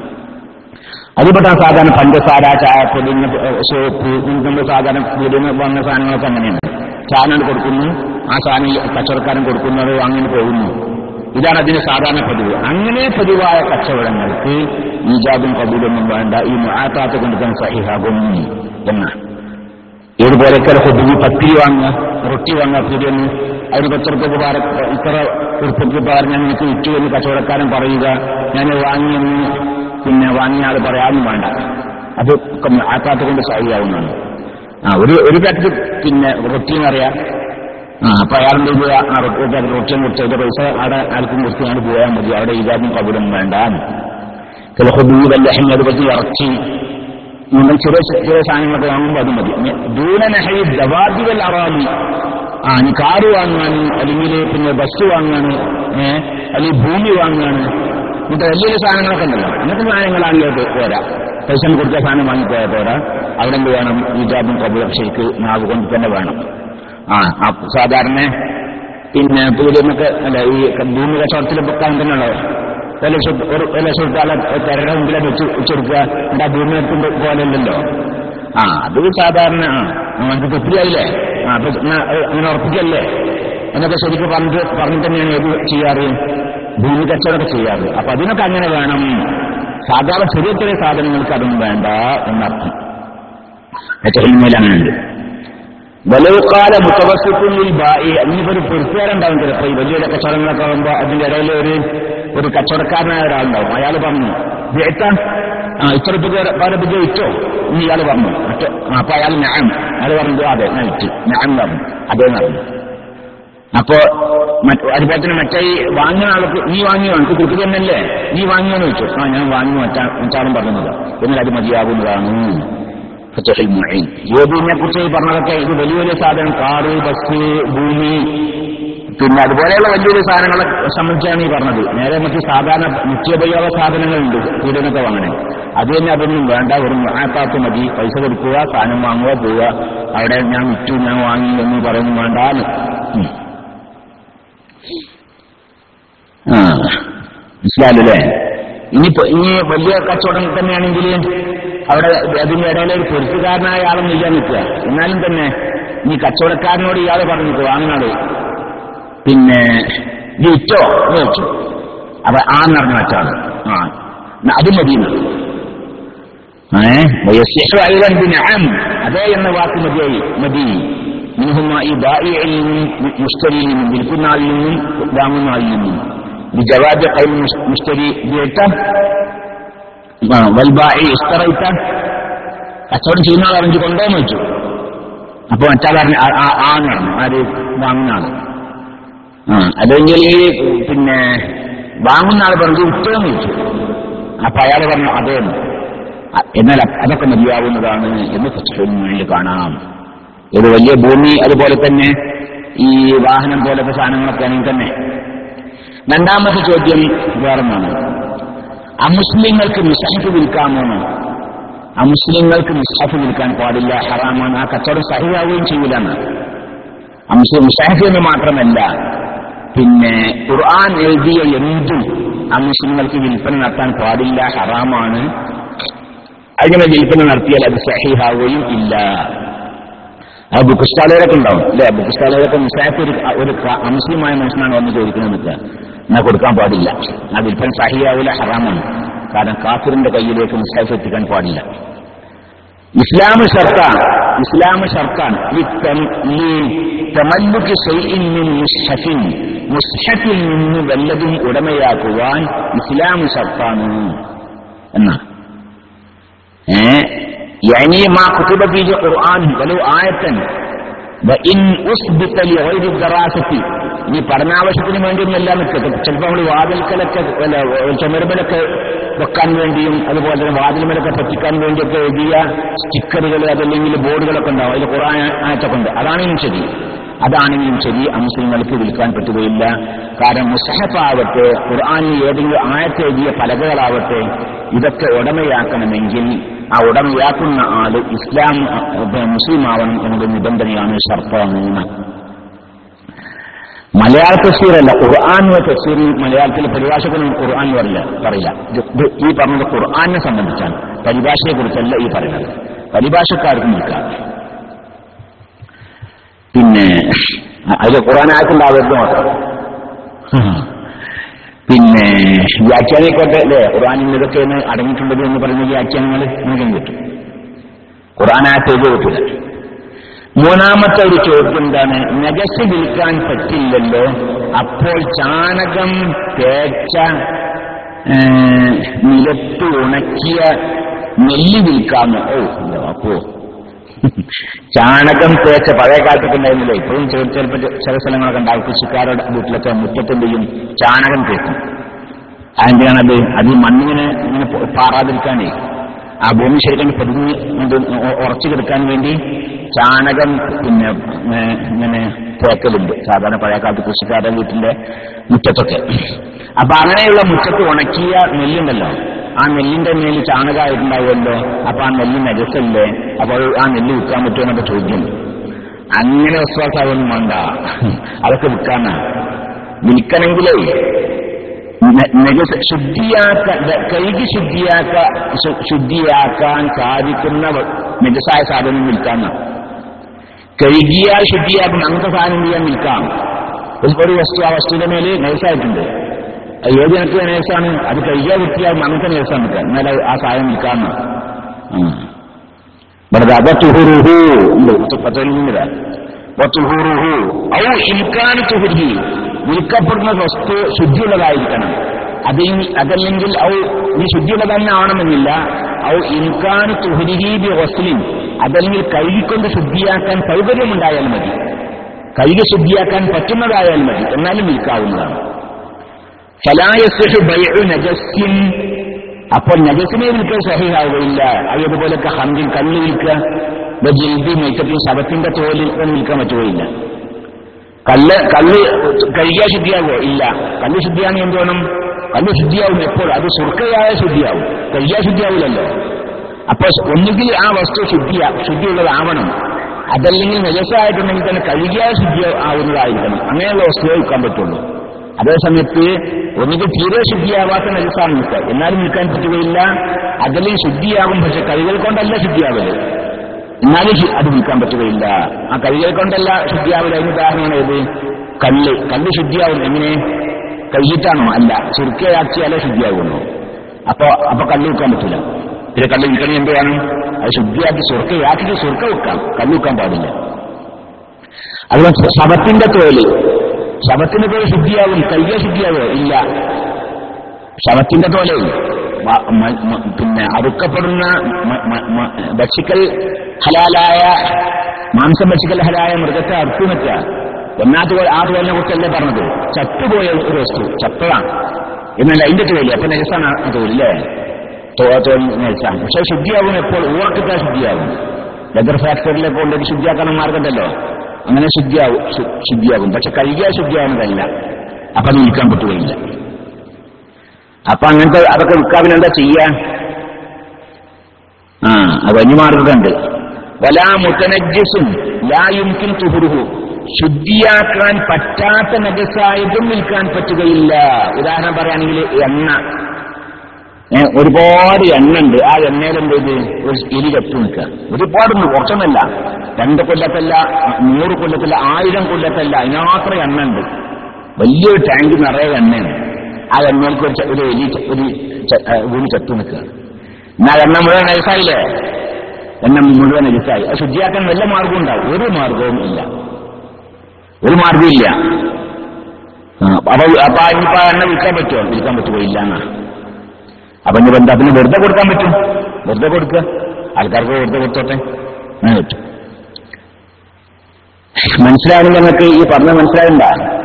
അതുപോലെ സാധാരണ പഞ്ചസാര ചായപ്പൊടി ഇങ്ങനത്തെ, ഏഹ്, സോപ്പ് നമ്മൾ സാധാരണ വീടിന് വന്ന സാധനങ്ങളൊക്കെ അങ്ങനെയാണ് സാധനം കൊടുക്കുന്നു ആ സാധനം ഈ കച്ചവടക്കാരൻ കൊടുക്കുന്നത് അങ്ങനെ പോകുന്നു ഇതാണ് അതിന് സാധാരണ പതിവ് അങ്ങനെ പതിവായ കച്ചവടങ്ങൾക്ക് ഈജാബും കബൂലൊന്നും വേണ്ട ഈ മുആത്താത്ത് കൊണ്ട് തന്നെ സഹിഹാകും എന്നാണ് ഏതുപോലെയൊക്കെ ഹുബി പത്തിരി വാങ്ങുക റൊട്ടി വാങ്ങുക പീടിയെന്ന് അതിന് പത്ത് റുപ്യക്ക് പാര ഇത്ര ഉറുപ്പ്യക്ക് പാര ഞാൻ എനിക്ക് വിറ്റു എന്ന് കച്ചവടക്കാരൻ പറയുക ഞാൻ വാങ്ങിയെന്ന് പിന്നെ വാങ്ങിയ ആൾ പറയാനും വേണ്ട അത് ആക്കാത്ത കൊണ്ട് സാധിക്കാവുന്നതാണ് ആ ഒരു ഒരു പാക്കറ്റ് പിന്നെ റൊട്ടി എന്നറിയാം ആ അപ്പൊ അയാളുടെ ഇത് ആ റൊട്ടി ഒരു പാക്കറ്റ് റൊട്ടിയും കൊടുത്ത് അതിന്റെ പൈസ അവിടെ ആർക്കും കൊടുത്ത് ഞാൻ പോയാൽ മതി അവിടെ ഇതാകും കബുലും വേണ്ട ചില ഹുബി വല്ലഹം അതുപോലെ ഇറച്ചി നിങ്ങൾ ചെറിയ ചെറിയ സാധനങ്ങളൊക്കെ വാങ്ങുമ്പോൾ അത് മതി ദൂരനഹൈ ദവാദിവൽ അറാബി ആ നീ കാറ് വാങ്ങാന് അല്ലെങ്കിൽ പിന്നെ ബസ് വാങ്ങാന് ഏഹ് അല്ലെങ്കിൽ ഭൂമി വാങ്ങാന് ഇങ്ങനത്തെ വലിയ വലിയ സാധനങ്ങളൊക്കെ ഉണ്ടല്ലോ അങ്ങനത്തെ സാധനങ്ങളാണെങ്കിൽ അത് പോരാ പൈസ കൊടുത്ത സാധനം വാങ്ങിപ്പോയാൽ പോരാ അവിടെ എന്ത് വേണം ഈജാബും കബൂലും ശരിക്ക് നാവ് കൊണ്ട് തന്നെ വേണം ആ ആ സാധാരണ പിന്നെ പീഡിയമൊക്കെ അല്ല ഈ ഭൂമി കച്ചവടത്തിൽ വെക്കാൻ തന്നെയുള്ളൂ ഒരു ലക്ഷം ഒരു ഒരു ലക്ഷം രൂപ തരയുടെ മുമ്പിലെ വെച്ച് വെച്ചെടുക്കുക എന്നിട്ട് ആ ഭൂമി എടുക്കുന്ന പോലെയല്ലല്ലോ ആ അത് സാധാരണ ആ നമുക്ക് തെറ്റിയായില്ലേ ആ അപ്പൊ എന്നാ, അത് അങ്ങനെ ഉറപ്പിക്കല്ലേ എന്നൊക്കെ ശരിക്കും പറഞ്ഞിട്ട് പറഞ്ഞിട്ട് തന്നെയാണ് ഏത് ചെയ്യാറ് ഭൂമി കച്ചവടമൊക്കെ ചെയ്യാറ് അപ്പൊ അതിനൊക്കെ അങ്ങനെ വേണം സാധാരണ ചെറിയ ചെറിയ സാധനങ്ങൾക്ക് അതൊന്നും വേണ്ട എന്നർത്ഥം എച്ചയിന്മേൽ അങ്ങനെ ഉണ്ട് വലവുകാല മുത്തവസ്സുക്കുള്ളിൽ ബായി ഇനിയിപ്പോ ഒരു പൊരുത്തുകാരുണ്ടാവും ചിലപ്പോ ഈ വലിയ വലിയ കച്ചവടങ്ങളൊക്കെ ആകുമ്പോ അതിന്റെ ഇടയിൽ ഒരു ഒരു കച്ചവടക്കാരനായ ഒരാളുണ്ടാവും അയാൾ പറഞ്ഞു വേട്ട ആ ഇത്ര പേരെ വിറ്റോ എന്ന് ഇയാൾ പറഞ്ഞു മറ്റേ ആ, അപ്പൊ അയാൾ ഞാൻ അയാൾ പറഞ്ഞു അതെ ഞാൻ വിറ്റു ഞാൻ പറഞ്ഞു അതേ പറഞ്ഞു അപ്പോ മറ്റ് അതുപോലെ തന്നെ മറ്റേ ഈ വാങ്ങിയ ആൾക്ക് നീ വാങ്ങിയോ എനിക്ക് കുട്ടി തന്നെയല്ലേ നീ വാങ്ങിയോന്ന് ചോദിച്ചു ആ ഞാൻ വാങ്ങി മറ്റാ മറ്റാളും പറഞ്ഞത് എന്നാൽ അത് മതിയാകുന്നതാണ് ഫത്തുഹുൽ മുഈൻ യോബിനെ കുറിച്ച് ഈ പറഞ്ഞതൊക്കെ ഇത് വലിയ വലിയ സാധനം കാറ് ബസ് ഭൂമി പിന്നെ അതുപോലെയുള്ള വലിയ വലിയ സാധനങ്ങളെ സംബന്ധിച്ചാണ് ഈ പറഞ്ഞത് നേരെ മറ്റ് സാധാരണ നിത്യോപയോഗ സാധനങ്ങളുണ്ട് വീടിനൊക്കെ വാങ്ങണേ അത് തന്നെ അതൊന്നും വേണ്ട ഒരു ആക്കാത്ത മതി പൈസ കൊടുക്കുക സാധനം വാങ്ങുക പോവുക അവിടെ ഞാൻ വിറ്റു ഞാൻ വാങ്ങി എന്ന് പറയുന്നു വേണ്ട ഉം. ആ മനസ്സിലായല്ലേ ഇനിയിപ്പോ ഇനി വലിയ കച്ചവടം തന്നെയാണെങ്കിൽ അവിടെ അതിന്റെ ഇടയിൽ ഒരു പൊരുത്തുകാരനായ ആളും ഇല്ലാൻ നിൽക്കുക എന്നാലും തന്നെ ഈ കച്ചവടക്കാരനോട് ഇയാൾ പറഞ്ഞു വാങ്ങുന്നത് പിന്നെ ഇത് വിറ്റോ എന്ന് വെച്ചു അപ്പൊ ആന്ന് പറഞ്ഞ വെച്ചാണ് ആ എന്നാ അത് മതിയെന്ന് ഏഹ് നഅം അതേ എന്ന വാക്ക് മതിയായി മതി മിനിഹുമ ഈ ബായിയിൽ നിന്നും മുസ്തരിയിൽ നിന്നും വിൽക്കുന്ന ആളിൽ നിന്നും വാങ്ങുന്ന ആളിൽ നിന്നും بجواز قول المشتري بعت والبائع اشتريت കച്ചവടം ചെയ്യുന്ന ആൾ അറിഞ്ഞു കൊണ്ടോന്ന് വെച്ചു അപ്പൊ മറ്റാൾ അറിഞ്ഞു ആന്ന് പറഞ്ഞു ആര് വാങ്ങുന്ന ആള് ആ അല്ലെങ്കിൽ ഈ പിന്നെ വാങ്ങുന്ന ആൾ പറഞ്ഞു ഉത്തരം വെച്ചു അപ്പൊ അയാൾ പറഞ്ഞു അതേ അ- എന്നാൽ അ- അതൊക്കെ മതിയാവുന്നതാണ് എന്ന് ഫസ്റ്റുൽ മുന്നിൽ കാണാം ഇത് വലിയ ഭൂമി അതുപോലെ തന്നെ ഈ വാഹനം പോലത്തെ സാധനങ്ങളൊക്കെ ആണെങ്കിൽ തന്നെ രണ്ടാമത്തെ ചോദ്യം വേറൊന്നാണ് അമുസ്ലിങ്ങൾക്ക് മിസ്ഹഫ് വിൽക്കാമോ അമുസ്ലിങ്ങൾക്ക് മിസ്ഹഫ് വിൽക്കാൻ പാടില്ല ഹറാമാണ് ആ കച്ചവടം സഹിയാവുകയും ചെയ്യില്ലെന്ന് അമുസ്ലിം മുസാഹിഫ് എന്ന് മാത്രമല്ല പിന്നെ ഖുർആൻ എഴുതിയ എന്തും അമുസ്ലിങ്ങൾക്ക് വിൽപ്പന നടത്താൻ പാടില്ല ഹറാമാണ് അങ്ങനെ വിൽപ്പന നടത്തിയാൽ അത് സഹിഹാവുകയും ഇല്ല ആ ബുക്ക് സ്റ്റാളുകളൊക്കെ ഉണ്ടാവും അല്ലെ ബുക്ക് സ്റ്റാളുകളൊക്കെ മുസാഫ് ഒരു ഒരു ക- അമുസ്ലിമായ മനുഷ്യനാണ് വന്ന് ചോദിക്കുന്നത് നിൽക്കുക എന്നാ കൊടുക്കാൻ പാടില്ല ആ വിൽപ്പന സഹിയാവില്ല ഹറാമാണ് കാരണം കാഫിറിന്റെ കയ്യിലേക്ക് മുസാഫ് എത്തിക്കാൻ പാടില്ല ഇസ്ലാം ഷർത്താണ് ഇസ്ലാം ഷർത്താണ് ഈ തെം- ഈ തമല്ലുക്ക് ശൈഇൻ മിൻ മുസ്ഹഫിൻ മുസ്ഹഫിൽ നിന്ന് വല്ലതും ഉടമയാക്കുവാൻ ഇസ്ലാം ഷർത്താണ് എന്നാണ് ഏഹ് يعني ما كتب في القرآن ولو آية وإن أثبت لغير الدراسة ഇനി പഠനാവശ്യത്തിന് വേണ്ടിയൊന്നുമല്ല നിൽക്കട്ടെ ചിലപ്പോൾ നമ്മൾ വാതിൽക്കലൊക്കെ അല്ല ചുമരുമലൊക്കെ വെക്കാൻ വേണ്ടിയും അതുപോലെ തന്നെ വാതിൽമലൊക്കെ പറ്റിക്കാൻ വേണ്ടിയൊക്കെ എഴുതിയ സ്റ്റിക്കറുകൾ അതല്ലെങ്കിൽ ബോർഡുകളൊക്കെ ഉണ്ടാവും അതിൽ ഖുറാൻ ആയത്തൊക്കെ ഉണ്ട് അതാണെങ്കിലും ശരി അതാണെങ്കിലും ശരി അമുസ്ലിങ്ങൾക്ക് വിൽക്കാൻ പറ്റുകയില്ല കാരണം മുസഹഫാവട്ടെ ഖുർആാനിൽ ഏതെങ്കിലും ആയത്തെഴുതിയ പലകകളാവട്ടെ ഇതൊക്കെ ഉടമയാക്കണമെങ്കിൽ ആ ഉടമയാക്കുന്ന ആള് ഇസ്ലാം അഹ് മുസ്ലിം ആവണം എന്നുള്ള നിബന്ധനയാണ് ഷർത്താണ് മലയാള തഫ്സീറല്ല ഖുർആാനിലെ തഫ്സീറിൽ മലയാളത്തിൽ പരിഭാഷക്കൊന്നും ഖുർആൻ പറയില്ല പറയില്ല ഇത് ഇത് ഈ പറഞ്ഞത് ഖുർആാനെ സംബന്ധിച്ചാണ് പരിഭാഷയെ കുറിച്ചല്ല ഈ പറയുന്നത് പരിഭാഷക്കാർക്കും നിൽക്കാം പിന്നെ അതിൽ ഖുർആനായിട്ടുണ്ടാവരുത് മാത്രം പിന്നെ വ്യാഖ്യാനിക്കോട്ടെ അല്ലേ ഖുർആാനിൽ ഇതൊക്കെയാണ് അടങ്ങിയിട്ടുള്ളത് എന്ന് പറയുന്ന വ്യാഖ്യാനങ്ങൾ നമുക്കും കിട്ടും ഖുർആനായിട്ട് എഴുതി പറ്റില്ല മൂന്നാമത്തെ ഒരു ചോദ്യം എന്താണ് നജസ് വിൽക്കാൻ പറ്റില്ലല്ലോ അപ്പോൾ ചാണകം തേച്ച ഏ, നിലത്ത് ഉണക്കിയ നെല്ല് വിൽക്കാമോ ഓ ഇല്ല, അപ്പോ ചാണകം തേച്ച പഴയ കാലത്തൊക്കെ ഉണ്ടായിരുന്നില്ല ഇപ്പോഴും ചിലപ്പോൾ ചില സ്ഥലങ്ങളൊക്കെ ഉണ്ടാവും കൃഷിക്കാരുടെ വീട്ടിലൊക്കെ മുറ്റത്തും ചെയ്യും ചാണകം തേക്കും അതെന്തിനാണത് അത് ഈ മണ്ണിങ്ങനെ ഇങ്ങനെ പൊ- പാറാതിരിക്കാനേ ആ ഭൂമി ശരിക്കും പൊതിഞ്ഞ് കൊണ്ട് ഉ- ഉറച്ചു കിടക്കാൻ വേണ്ടി ചാണകം പിന്നെ ഏ, ഇങ്ങനെ തേക്കലുണ്ട് സാധാരണ പഴയ കാലത്ത് കൃഷിക്കാരുടെ വീട്ടിന്റെ മുറ്റത്തൊക്കെ അപ്പൊ അങ്ങനെയുള്ള മുറ്റത്ത് ഉണക്കിയ നെല്ലുണ്ടല്ലോ ആ നെല്ലിന്റെ മേൽ ചാണകമായിട്ടുണ്ടാവുമല്ലോ അപ്പൊ ആ നെല്ല് നജസല്ലേ അപ്പോൾ ആ നെല്ല് വിൽക്കാൻ പറ്റുമോ എന്നൊക്കെ ചോദ്യം അങ്ങനെ വിശ്വാസമൊന്നും വേണ്ട അതൊക്കെ വിൽക്കാനാ വിൽക്കണമെങ്കിലേ ന- നജസ് ശുദ്ധിയാക്ക ദ- കൈക്ക് ശുദ്ധിയാക്ക ശു- ശുദ്ധിയാക്കാൻ സാധിക്കുന്ന വ- നജസായ സാധനം വിൽക്കാന്ന കഴുകിയാൽ ശുദ്ധിയാക്കുന്ന അങ്ങനത്തെ സാധനം ചെയ്യാൻ വിൽക്കാം ഒരു ഒരു വസ്തു ആ വസ്തുവിന്റെ മേല് നൈസായിട്ടുണ്ട് അത് ഏത് കണക്ക് നേഴ്സാണ് അത് കഴുകിയാൽ വൃത്തിയാകും അങ്ങനത്തെ നേഴ്സാണ് നിൽക്കുക എന്നാൽ അത് ആ സാധനം വിൽക്കാന്ന് ഇവിടെ അബത്തുഹുറുഹു ഉണ്ട് പത്തൊൻപത് വത്തുഹുറുഹു ഔ ഇൻകാന് തുഹുരി വിൽക്കപ്പെടുന്ന വസ്തു ശുദ്ധിയുള്ളതായിരിക്കണം അതിൽ അതല്ലെങ്കിൽ ഔ ഈ ശുദ്ധിയുള്ളത് തന്നെ ആവണമെന്നില്ല ഔ ഇൻകാന് തുഹുരിഹി ബി വസ്ലിൻ അതല്ലെങ്കിൽ കഴുകിക്കൊണ്ട് ശുദ്ധിയാക്കാൻ സൗകര്യമുണ്ടായാൽ മതി കഴുകി ശുദ്ധിയാക്കാൻ പറ്റുന്നതായാൽ മതി എന്നാലും വിൽക്കാവുന്നതാണ് ഫലായസ്ഹു ബൈഉ നജസ്സിൻ അപ്പോൾ നജസിനെ വിൽക്കാൻ സഹിയാവുകയില്ല അതുപോലൊക്കെ ഹന്തിൽ കല്ല് വിൽക്കുക ജൽദി മേക്കപ്പിൽ ശവത്തിന്റെ തോലിൽ ഒന്നും വിൽക്കാൻ പറ്റുകയില്ല കല്ല് കല്ല് കഴുകിയാൽ ശുദ്ധിയാകുമോ ഇല്ല കല്ല് ശുദ്ധിയാണെങ്കിൽ എന്ത് വേണം കല്ല് ശുദ്ധിയാവും എപ്പോൾ അത് സുർക്കയായ ശുദ്ധിയാവും കഴുകിയാൽ ശുദ്ധിയാവില്ലല്ലോ അപ്പൊ ഒന്നുകിൽ ആ വസ്തു ശുദ്ധിയാ ശുദ്ധിയുള്ളതാവണം അതല്ലെങ്കിൽ നജസായിട്ടുണ്ടെങ്കിൽ തന്നെ കഴുകിയാൽ ശുദ്ധി ആവുന്നതായിരിക്കണം അങ്ങനെയുള്ള വസ്തുവേ വിൽക്കാൻ പറ്റുള്ളൂ അതേസമയത്ത് ഒന്നുകിൽ തീരെ ശുദ്ധിയാവാത്ത നജസാണ് നിൽക്കുക എന്നാലും നിൽക്കാൻ പറ്റുകയില്ല അതല്ലെങ്കിൽ ശുദ്ധിയാകും പക്ഷെ കൈകൾ കൊണ്ടല്ല ശുദ്ധിയാവല് എന്നാലും ശു- അത് വിൽക്കാൻ പറ്റുകയില്ല ആ കൈകൾ കൊണ്ടല്ല ശുദ്ധിയാവല് അതിന് ഉദാഹരണമാണ് ഏത് കല്ല് കല്ല് ശുദ്ധിയാവും എങ്ങനെ കൈയിട്ടാണോ അല്ല ചുരുക്കയാക്കിയാലേ ശുദ്ധിയാകുള്ളൂ അപ്പൊ അപ്പൊ കല്ല് വിൽക്കാൻ പറ്റില്ല പിന്നെ കല്ല് വിൽക്കണേ എന്ത് വേണം അത് ശുദ്ധിയാക്കി സുർക്കയാക്കി സുർക്ക വെക്കാം കല്ല് വിൽക്കാൻ പാടില്ല അതുപോലെ ശവത്തിന്റെ തോല് ശവത്തിന്റെ തോല് ശുദ്ധിയാവും കയ്യ ശുദ്ധിയാവോ ഇല്ല ശവത്തിന്റെ തോല് മ- മ- മ- പിന്നെ അറുക്കപ്പെടുന്ന മ- മ- മ- ഭക്ഷിക്കൽ ഹലാലായ മാംസം ഭക്ഷിക്കൽ ഹലായ മൃഗത്തെ അറുത്തു നിൽക്കുക ഒന്നാമത്തെ പോലെ ആ തോലിനെ കുറിച്ചല്ലേ പറഞ്ഞത് ചത്തുപോയ ഒരു വസ്തു ചത്തതാണ് എന്നല്ല അതിന്റെ തോല് അപ്പൊ നെജസാണ് ആ തോല് അല്ലേ തോന്നൽസാണ് പക്ഷെ ശുദ്ധിയാകും എപ്പോൾ ഊറക്കിട്ടാൽ ശുദ്ധിയാകും ലെതർ ഫാക്ടറിയിലൊക്കെ കൊണ്ടൊരു ശുദ്ധിയാക്കണം മാർഗമുണ്ടല്ലോ അങ്ങനെ ശുദ്ധിയാവും ശു- ശുദ്ധിയാകും പക്ഷെ കഴുകിയാൽ ശുദ്ധിയാവുന്നതല്ല അപ്പൊ അത് വിൽക്കാൻ പറ്റുകയില്ല അപ്പൊ അങ്ങനത്തെ അതൊക്കെ വിൽക്കാൻ എന്താ ചെയ്യാ ആ അത് വലിയ മാർഗമുണ്ട് വലാ മുത്തനജ്ജസും ലാ യുംകിൻ തുഹുറുഹു ശുദ്ധിയാക്കാൻ പറ്റാത്ത നജസായതും വിൽക്കാൻ പറ്റുകയില്ല ഉദാഹരണം പറയുകയാണെങ്കിൽ എണ്ണ ഏ, ഒരുപാട് എണ്ണ ഉണ്ട് ആ എണ്ണയിൽ എന്ത് ചെയ്ത് ഒരു എലി കെട്ടി നിൽക്കുക ഒരുപാടുണ്ട് കുറച്ചൊന്നല്ല രണ്ട് കൊല്ലത്തല്ല നൂറ് കൊല്ലത്തല്ല ആയിരം കൊല്ലത്തല്ല അതിനാത്ര എണ്ണ ഉണ്ട് വലിയൊരു ടാങ്ക് നിറയെ എണ്ണയാണ് ആ എണ്ണയിലേക്ക് ഒരു ചെ- ഒരു എലി ചെ- ഒരു ചെ- ഏ, വീണ് ചത്തു നിൽക്കുക എന്നാ എണ്ണ മുഴുവൻ നൈസായില്ലേ എണ്ണ മുഴുവൻ നൈസായി അത് ശുദ്ധിയാക്കാൻ വല്ല മാർഗവും ഉണ്ടാവും ഒരു മാർഗവും ഇല്ല ഒരു മാർഗവും ഇല്ല ആ, അപ്പൊ അപ്പൊ ഇനിയിപ്പോ ആ എണ്ണ വിൽക്കാൻ പറ്റുമോ വിൽക്കാൻ പറ്റുകയില്ല എന്നാ അപ്പൊ ഇനി എന്താ പിന്നെ വെറുതെ കൊടുക്കാൻ പറ്റും വെറുതെ കൊടുക്കുക ആൾക്കാർക്ക് വെറുതെ കൊടുത്തോട്ടെ അങ്ങനെ പറ്റും മനസ്സിലാവുന്ന നിങ്ങൾക്ക് ഈ പറഞ്ഞ മനസ്സിലാകണ്ട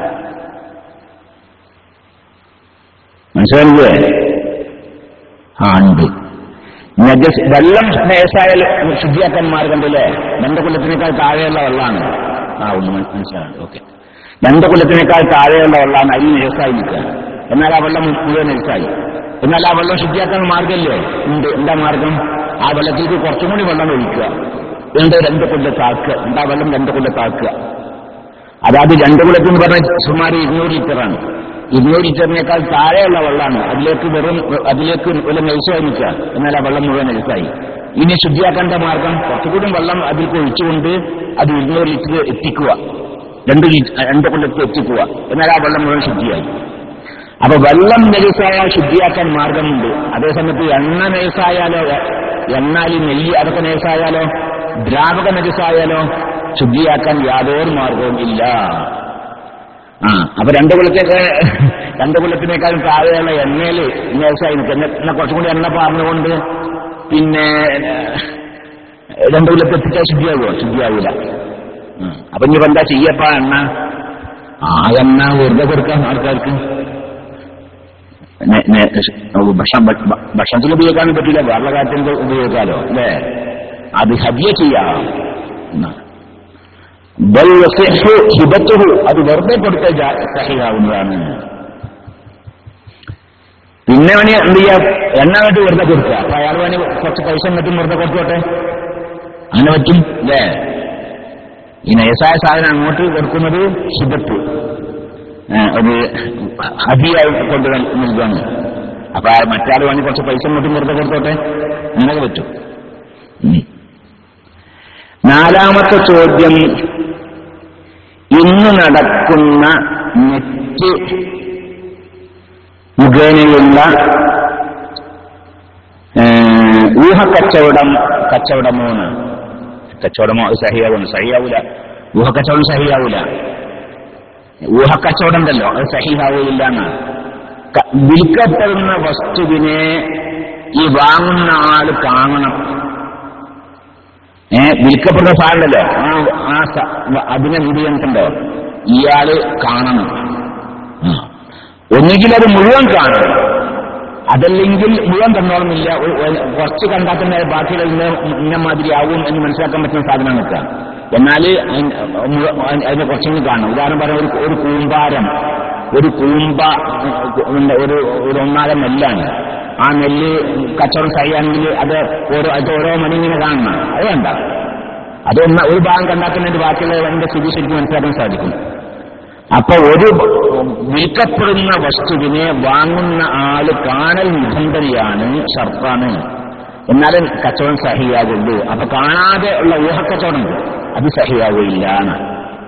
മനസ്സിലായില്ലേ ആ ഉണ്ട് നജസ് വെള്ളം നേസായാൽ ശുദ്ധിയാക്കാൻ മാർഗമുണ്ടല്ലേ രണ്ട് കൊല്ലത്തിനേക്കാൾ താഴെയുള്ള വെള്ളമാണ് ആ ഒന്ന് മന- മനസ്സിലാവുന്നുണ്ട് ഓക്കെ രണ്ട് കൊല്ലത്തിനേക്കാൾ താഴെയുള്ള വെള്ളമാണ് അരി നേസായി നിൽക്കുക എന്നാൽ ആ വെള്ളം മുഴുവൻ നേസായി എന്നാൽ ആ വെള്ളം ശുദ്ധിയാക്കാൻ മാർഗമല്ലേ ഉണ്ട് എന്താ മാർഗം ആ വെള്ളത്തിലേക്ക് കുറച്ചും കൂടി വെള്ളം ഒഴിക്കുക എന്നിട്ട് രണ്ട് കൊല്ലത്താക്കുക എന്താ വെള്ളം രണ്ട് കൊല്ലത്താക്കുക അതായത് രണ്ട് കുളത്തിൽ എന്ന് പറഞ്ഞാൽ സുമാർ ഇരുന്നൂറ് ലിറ്ററാണ് ഇരുന്നൂറ് ലിറ്ററിനേക്കാൾ താഴെയുള്ള വെള്ളമാണ് അതിലേക്ക് വെറും അതിലേക്ക് വല്ല നൈസായി നിൽക്കുക എന്നാൽ ആ വെള്ളം മുഴുവൻ നൈസായി ഇനി ശുദ്ധിയാക്കേണ്ട മാർഗം കുറച്ചുകൂടി വെള്ളം അതിലേക്ക് ഒഴിച്ചുകൊണ്ട് അത് ഇരുന്നൂറ് ലിറ്റർ എത്തിക്കുക രണ്ട് ലിറ്റർ രണ്ട് കൊല്ലത്തിൽ എത്തിക്കുക എന്നാൽ ആ വെള്ളം മുഴുവൻ ശുദ്ധിയായി അപ്പൊ വെള്ളം നൈസായാൽ ശുദ്ധിയാക്കാൻ മാർഗമുണ്ട് അതേസമയത്ത് എണ്ണ നൈസായാലോ എണ്ണാലി നെയ്യ് അതൊക്കെ നൈസായാലോ ദ്രാവക നജസായാലോ ശുദ്ധിയാക്കാൻ യാതൊരു മാർഗവും ഇല്ല ആ അപ്പൊ രണ്ട് കൊല്ലത്തേക്ക് രണ്ട് കൊല്ലത്തിനേക്കാളും താഴെയുള്ള എണ്ണയിൽ നൈസായി നിൽക്കുക എന്ന എന്നാ കുറച്ചും കൂടി എണ്ണ പാർന്നുകൊണ്ട് പിന്നെ ഏഹ്, രണ്ട് കൊല്ലത്ത് എത്തിച്ചാൽ ശുദ്ധിയാകുമോ ശുദ്ധിയാവില്ല അപ്പൊ ഇനിയിപ്പോ എന്താ ചെയ്യപ്പാ എണ്ണ ആ എണ്ണ വെറുതെ കൊടുക്കാം ആൾക്കാർക്ക് നെ- നെ- ഭക്ഷണം ഭ- ഭക്ഷണത്തിൽ ഉപയോഗിക്കാനും പറ്റില്ല വേറെ കാര്യത്തിൽ ഉപയോഗിക്കാലോ അല്ലേ അത് ഹദിയ ചെയ്യാം എന്നാണ്. ബൽ യസിഹു ഹിബത്തുഹു അത് വെറുതെ കൊടുത്ത സഹിയാവുന്നതാണ് പിന്നെ വേണി എന്ത് ചെയ്യാം എണ്ണ വേണ്ടി വെറുതെ കൊടുക്കുക അപ്പൊ അയാൾ വേണി കുറച്ച് പൈസ എന്നിട്ടും വെറുതെ കൊടുത്തോട്ടെ അങ്ങനെ പറ്റും അല്ലേ ഈ നയസായ സാധനം അങ്ങോട്ട് കൊടുക്കുന്നത് ഹിബത്ത് ഏ, ഒരു ഹദിയായി കൊണ്ട് നൽ- നൽകുകയാണ് അപ്പൊ ആ മറ്റാൾ വേണി കുറച്ച് പൈസ ഇങ്ങോട്ടും വെറുതെ കൊടുത്തോട്ടെ അങ്ങനെ പറ്റും ഉം. നാലാമത്തെ ചോദ്യം ഇന്ന് നടക്കുന്ന നെറ്റ് മുഖേനയുള്ള ഏ, ഊഹക്കച്ചവടം കച്ചവടമോ എന്നാണ് കച്ചവടമോ അത് സഹിയാവുന്നു സഹിയാവൂല ഊഹക്കച്ചവടം സഹിയാവൂല ഊഹക്കച്ചവടം ഉണ്ടല്ലോ അത് സഹിയാവൂല എന്നാണ് ക- വിൽക്കപ്പെടുന്ന വസ്തുവിനെ ഈ വാങ്ങുന്ന ആള് കാണണം ഏ വിൽക്കപ്പെടുന്ന സാധനമല്ലോ ആ ആ സ- അതിനെ എന്ത് ചെയ്യണ്ടോ ഇയാള് കാണണം ആ. ഒന്നുകിൽ അത് മുഴുവൻ കാണണം അതല്ലെങ്കിൽ മുഴുവൻ തന്നോളുന്നില്ല ഒരു- ഒരു- കുറച്ച് കണ്ടാൽ തന്നെ ബാക്കിയുള്ള ഇന്ന ഇന്ന മാതിരി ആവും എന്ന് മനസ്സിലാക്കാൻ പറ്റുന്ന സാധനം നിൽക്കുക എന്നാൽ അതിനെ കുറച്ചെങ്കിലും കാണണം ഉദാഹരണം പറയാൻ ഒരു ഒരു കൂമ്പാരം ഒരു കൂമ്പ ഉം, ഒരു ഒരു ഒന്നാരം നെല്ലാണ് ആ നെല്ല് കച്ചവടം ചെയ്യുകയാണെങ്കിൽ അത് ഓരോ അത് ഓരോ മണി ഇങ്ങനെ കാണണം അത് വേണ്ട അത് ഒന്ന് ഒരു ഭാഗം കണ്ടാൽ തന്നെ അതിന്റെ ബാക്കിയുള്ള അതിന്റെ സ്ഥിതി ശരിക്കും മനസ്സിലാക്കാൻ സാധിക്കും അപ്പൊ ഒരു വിൽക്കപ്പെടുന്ന വസ്തുവിനെ വാങ്ങുന്ന ആള് കാണൽ നിബന്ധനയാണ് ഷർട്ടാണ് എന്നാലും കച്ചവടം സഹിയാകുള്ളൂ അപ്പൊ കാണാതെ ഉള്ള ഊഹക്കച്ചവടം ഉണ്ട്. അത് സഹിയാവുകയില്ല എന്ന്.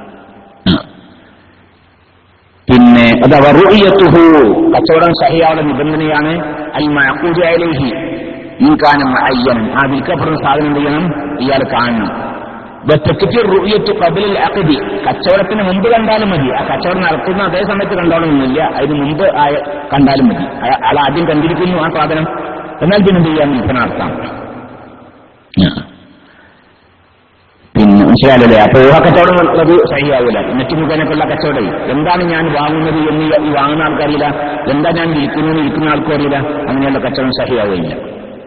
പിന്നെ അത് വറുയത്തുഹു കച്ചവടം സഹിയാവുന്ന നിബന്ധനയാണ് അൽ മഅഖൂദു അലൈഹി ഇൻകാനം അയ്യൻ ആ വിൽക്കപ്പെടുന്ന സാധനം എന്ത് ചെയ്യണം ഇയാൾ കാണണം വത്തക്കിറ്റ് റുയത്തു കബിലിൽ അഖദി കച്ചവടത്തിന് മുമ്പ് കണ്ടാലും മതി ആ കച്ചവടം നടത്തുന്ന അതേ സമയത്ത് കണ്ടോളണമെന്നില്ല അതിന് മുമ്പ് ആയ കണ്ടാലും മതി അയ- അയാൾ ആദ്യം കണ്ടിരിക്കുന്നു ആ സാധനം എന്നാൽ പിന്നെ എന്ത് ചെയ്യാൻ വിൽപ്പന നടത്താം ആ. പിന്നെ മനസ്സിലായല്ലേ അപ്പൊ ഊഹ കച്ചവടം ഉള്ളത് സഹിയാവില്ല നെറ്റ് മുഖേനൊക്കെയുള്ള കച്ചവടം എന്താണ് ഞാൻ വാങ്ങുന്നത് എന്ന് ഈ വാങ്ങുന്ന ആൾക്കറിയില്ല എന്താ ഞാൻ വിൽക്കുന്നു എന്ന് വിൽക്കുന്ന ആൾക്കും അറിയില്ല അങ്ങനെയുള്ള കച്ചവടം സഹിയാവില്ല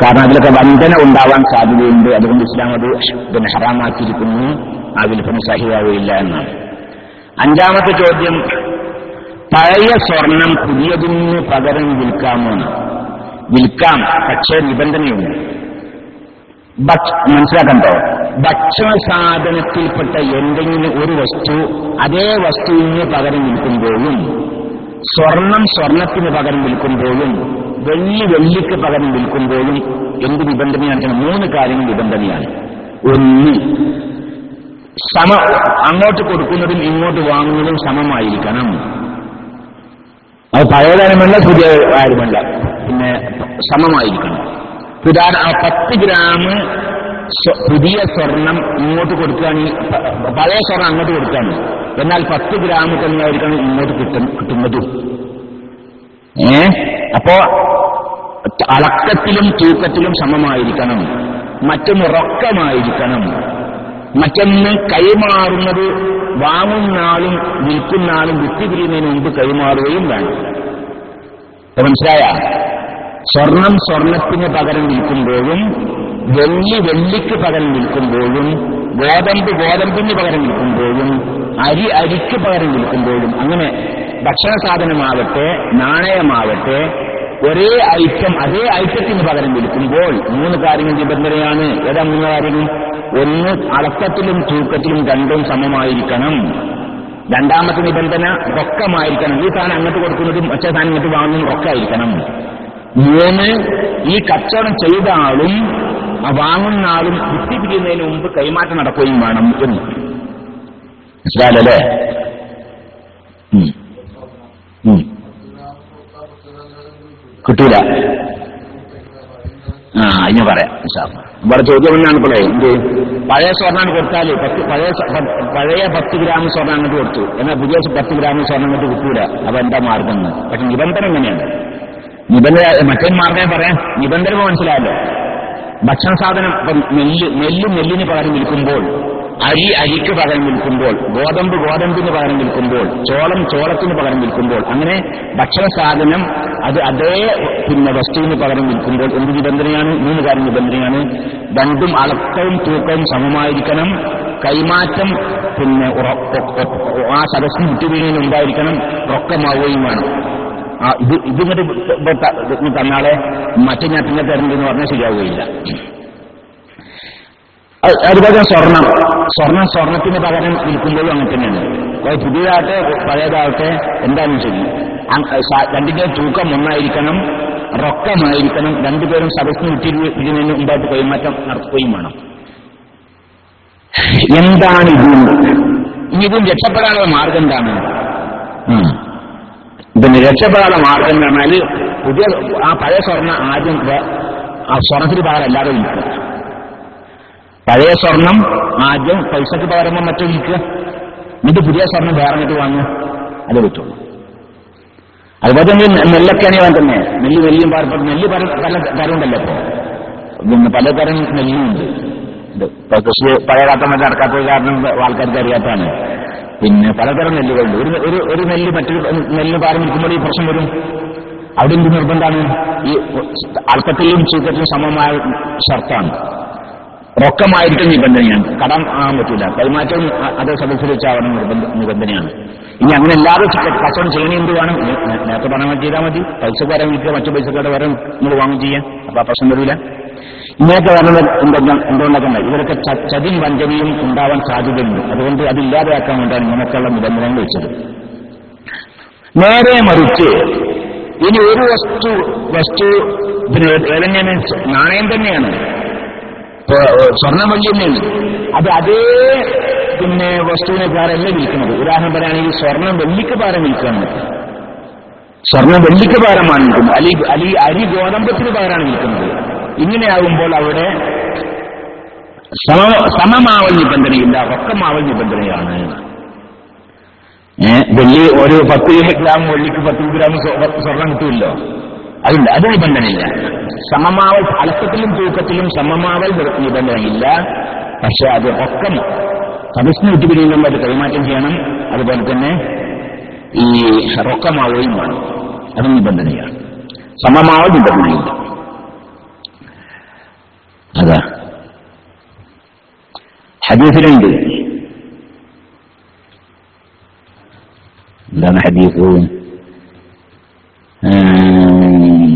കാരണം അതിലൊക്കെ വഞ്ചന ഉണ്ടാവാൻ സാധ്യതയുണ്ട് അതുകൊണ്ട് ഇസ്ലാം അത് പിന്നെ ഹറാമാക്കിയിരിക്കുന്നു ആ വിൽപ്പന സഹിയാവുകയില്ല എന്നാണ് അഞ്ചാമത്തെ ചോദ്യം പഴയ സ്വർണം പുതിയതിന് പകരം വിൽക്കാമോ എന്ന് വിൽക്കാം പക്ഷേ നിബന്ധനയുണ്ട് ഭക്ഷ- മനസ്സിലാക്കണ്ടോ ഭക്ഷണ സാധനത്തിൽപ്പെട്ട എന്തെങ്കിലും ഒരു വസ്തു അതേ വസ്തുവിന് പകരം വിൽക്കുമ്പോഴും സ്വർണം സ്വർണത്തിന് പകരം വിൽക്കുമ്പോഴും വെള്ളി വെള്ളിക്ക് പകരം വിൽക്കുമ്പോഴും എന്ത് നിബന്ധനയാണ് മൂന്ന് കാര്യങ്ങൾ നിബന്ധനയാണ് ഒന്ന് സമ അങ്ങോട്ട് കൊടുക്കുന്നതും ഇങ്ങോട്ട് വാങ്ങുന്നതും സമമായിരിക്കണം അത് പഴയതാരുമല്ല പുതിയ ആരുമല്ല പിന്നെ സമമായിരിക്കണം ഉദാഹരണം ആ പത്ത് ഗ്രാം സ്വ- പുതിയ സ്വർണം ഇങ്ങോട്ട് കൊടുക്കുകയാണെങ്കിൽ പ- പഴയ സ്വർണം അങ്ങോട്ട് കൊടുക്കുകയാണ് എന്നാൽ പത്ത് ഗ്രാം തന്നെയായിരിക്കണം ഇങ്ങോട്ട് കിട്ടും കിട്ടുന്നതും ഏ അപ്പോ അളക്കത്തിലും തൂക്കത്തിലും സമമായിരിക്കണം മറ്റൊന്ന് റൊക്കമായിരിക്കണം മറ്റൊന്ന് കൈമാറുന്നത് വാങ്ങുന്ന ആളും വിൽക്കുന്ന ആളും വിട്ടുപിരിയുന്നതിന് മുമ്പ് കൈമാറുകയും വേണം ഇപ്പൊ മനസ്സിലായ സ്വർണം സ്വർണത്തിന് പകരം വിൽക്കുമ്പോഴും വെള്ളി വെള്ളിക്ക് പകരം വിൽക്കുമ്പോഴും ഗോതമ്പ് ഗോതമ്പിന് പകരം വിൽക്കുമ്പോഴും അരി അരിക്ക് പകരം വിൽക്കുമ്പോഴും അങ്ങനെ ഭക്ഷണ സാധനമാവട്ടെ നാണയമാവട്ടെ ഒരേ ഐറ്റം അതേ ഐറ്റത്തിന് പകരം വിൽക്കുമ്പോൾ മൂന്ന് കാര്യങ്ങൾ നിബന്ധനയാണ് ഏതാ മൂന്ന് കാര്യങ്ങൾ ഒന്ന് അളക്കത്തിലും തൂക്കത്തിലും രണ്ടും സമമായിരിക്കണം രണ്ടാമത്തെ നിബന്ധന റൊക്കമായിരിക്കണം ഈ സാധനം അങ്ങോട്ട് കൊടുക്കുന്നതും മറ്റേ സാധനം ഇങ്ങോട്ട് വാങ്ങുന്നതും റൊക്കമായിരിക്കണം മൂന്ന് ഈ കച്ചവടം ചെയ്ത ആളും ആ വാങ്ങുന്ന ആളും വിട്ടുപിരിയുന്നതിന് മുമ്പ് കൈമാറ്റം നടക്കുകയും വേണം എന്ന് മനസ്സിലായല്ലേ ഉം. ഉം. കിട്ടൂല ആ ഇനി പറയാം ഇൻഷാ അല്ലാ. ഇവിടെ ചോദ്യം എന്നാണ് ഇപ്പോഴേ എന്ത് പഴയ സ്വർണ്ണം കൊടുത്താൽ പത്ത് പഴയ സ്വ- പ- പഴയ പത്ത് ഗ്രാം സ്വർണ്ണം അങ്ങോട്ട് കൊടുത്തു എന്നാൽ പുതിയ പത്ത് ഗ്രാം സ്വർണ്ണം അങ്ങോട്ട് കിട്ടൂല അപ്പൊ എന്താ മാർഗം എന്ന് പക്ഷെ നിബന്ധന എങ്ങനെയാണ് നിബന്ധന മറ്റേ മാർഗം പറയാം നിബന്ധന മനസ്സിലായല്ലോ ഭക്ഷണ സാധനം ഇപ്പം നെല്ല് നെല്ല് നെല്ലിന് പകരം വിൽക്കുമ്പോൾ അരി അരിക്ക് പകരം വിൽക്കുമ്പോൾ ഗോതമ്പ് ഗോതമ്പിന് പകരം വിൽക്കുമ്പോൾ ചോളം ചോളത്തിന് പകരം വിൽക്കുമ്പോൾ അങ്ങനെ ഭക്ഷണ സാധനം അത് അതേ പിന്നെ വസ്തുവിന് പകരം വിൽക്കുമ്പോൾ എന്ത് നിബന്ധനയാണ് മൂന്ന് കാര്യം നിബന്ധനയാണ് രണ്ടും അളക്കവും തൂക്കവും സമമായിരിക്കണം കൈമാറ്റം പിന്നെ ഉറ- ഒ- ഒ- ആ സദസ്സിന് വിട്ടുവീഴുന്നതിന് മുമ്പായിരിക്കണം റൊക്കമാവുകയും വേണം ആ ഇത് ഇതിങ്ങോട്ട് ഇപ്പൊ ത- ഇത് തന്നാളെ മറ്റേ ഞാൻ പിന്നെ തരുന്നതെന്ന് പറഞ്ഞാൽ ശരിയാവുകയില്ല അത് അതുപോലെ തന്നെ സ്വർണം സ്വർണം സ്വർണത്തിന് പകരം വിൽക്കുമ്പോഴും അങ്ങനെ തന്നെയാണ് അത് പുതിയതാകട്ടെ പഴയതാകട്ടെ എന്താണെന്ന് ശരി അങ് സ- രണ്ടിന്റെ തൂക്കം ഒന്നായിരിക്കണം റൊക്കമായിരിക്കണം രണ്ടുപേരും സദസ്സിന് വിട്ടിരിക്കുന്നതിന് മുമ്പായിട്ട് കൈമാറ്റം നടത്തുകയും വേണം എന്താണ് ഇത് ഇനി ഇതിൽ രക്ഷപ്പെടാനുള്ള മാർഗം എന്താണ് ഉം. പിന്നെ രക്ഷപ്പെടാനുള്ള മാർഗം എന്ന് പറഞ്ഞാൽ പുതിയ ആ പഴയ സ്വർണ്ണ ആദ്യം വേ- ആ സ്വർണത്തിന് പകരം അല്ലാതെ വിൽക്കുക പഴയ സ്വർണം ആദ്യം പൈസക്ക് പകരമോ മറ്റോ വിൽക്കുക എന്നിട്ട് പുതിയ സ്വർണം വേറെ എന്നിട്ട് വാങ്ങുക അത് പറ്റുള്ളൂ അതുപോലെ തന്നെ നെ- നെല്ലൊക്കെയാണെങ്കിൽ അങ്ങനെ തന്നെ നെല്ല് നെല്ലും പാർപ്പം നെല്ല് പല പല തരമുണ്ടല്ലോ ഇപ്പൊ പിന്നെ പലതരം നെല്ലുമുണ്ട് ഇത് ഇപ്പൊ കൃഷി പഴയ കാലത്ത് നടക്കാത്തത് കാരണം ആൾക്കാർക്ക് അറിയാത്തതാണ് പിന്നെ പലതരം നെല്ലുകളുണ്ട് ഒരു ഒരു ഒരു നെല്ല് മറ്റൊരു നെല്ല് പാരം വിൽക്കുമ്പോൾ ഈ പ്രശ്നം വരും അവിടെ എന്ത് നിർബന്ധമാണ് ഈ അല്പത്തിലും ചൂക്കത്തിലും സമമായ ഷർത്താണ് റൊക്കമായിരിക്കും നിബന്ധനയാണ് കടം ആകാൻ പറ്റില്ല കൈമാറ്റം അ- അതേ സദസ്സിൽ വെച്ചാവണം നിർബന്ധ നിബന്ധനയാണ് ഇനി അങ്ങനെ എല്ലാവരും ചെ- കച്ചവടം ചെയ്യണ എന്ത് വേണം നേ- നേ- നേരത്തെ പണം ചെയ്താൽ മതി പൈസ വരാൻ വിൽക്കുക മറ്റു പൈസക്കാരുടെ വരാൻ നിങ്ങൾ വാങ്ങും ചെയ്യാം അപ്പൊ ആ പ്രശ്നം വരില്ല ഇങ്ങനെയൊക്കെ വരുന്നത് എന്തെല്ലാം എന്തുകൊണ്ടൊക്കെ ഉണ്ട് ഇവരൊക്കെ ച- ചതിയും വഞ്ചനയും ഉണ്ടാവാൻ സാധ്യതയുണ്ട് അതുകൊണ്ട് അത് ഇല്ലാതെയാക്കാൻ വേണ്ടിയാണ് ഇങ്ങനെയൊക്കെയുള്ള നിബന്ധനകൾ വെച്ചത് നേരെ മറിച്ച് ഇനി ഒരു വസ്തു വസ്തു പിന്നെ ഏതെങ്കിലും നാണയം തന്നെയാണ് ഇപ്പൊ സ്വർണ്ണം വള്ളി തന്നെയാണ് അത് അതേ പിന്നെ വസ്തുവിനെ പാരല്ല വിൽക്കുന്നത് ഉദാഹരണം പറയുകയാണെങ്കിൽ സ്വർണം വെള്ളിക്ക് പാരം വിൽക്കുകയാണ് സ്വർണം വെള്ളിക്ക് പാരമാണ് വിൽക്കുന്നത് അലി അലി അരി ഗോതമ്പത്തിന് പാരാണ് വിൽക്കുന്നത് ഇങ്ങനെയാകുമ്പോൾ അവിടെ സമ സമമാവൽ നിബന്ധനയില്ല റൊക്കമാവൽ നിബന്ധനയാണ് ഏ വെള്ളി ഒരു പത്ത് ഗ്രാം വെള്ളിക്ക് പത്ത് ഗ്രാം സ്വ- സ്വർണം കിട്ടുമല്ലോ അതില്ല അത് നിബന്ധനയില്ല സമമാവൽ അലക്കത്തിലും തൂക്കത്തിലും സമമാവൽ നിർ- നിബന്ധനയില്ല പക്ഷെ അത് റൊക്കം സദസ്സിന് വിട്ടുപിരിയുമ്പോൾ അത് കൈമാറ്റം ചെയ്യണം അതുപോലെ തന്നെ ഈ റൊക്കമാവുകയും വേണം അത് നിബന്ധനയാണ് സമമാവൽ നിബന്ധനയില്ല ഹദീസിലുണ്ട് എന്താണ് ഹദീസ് ഉം.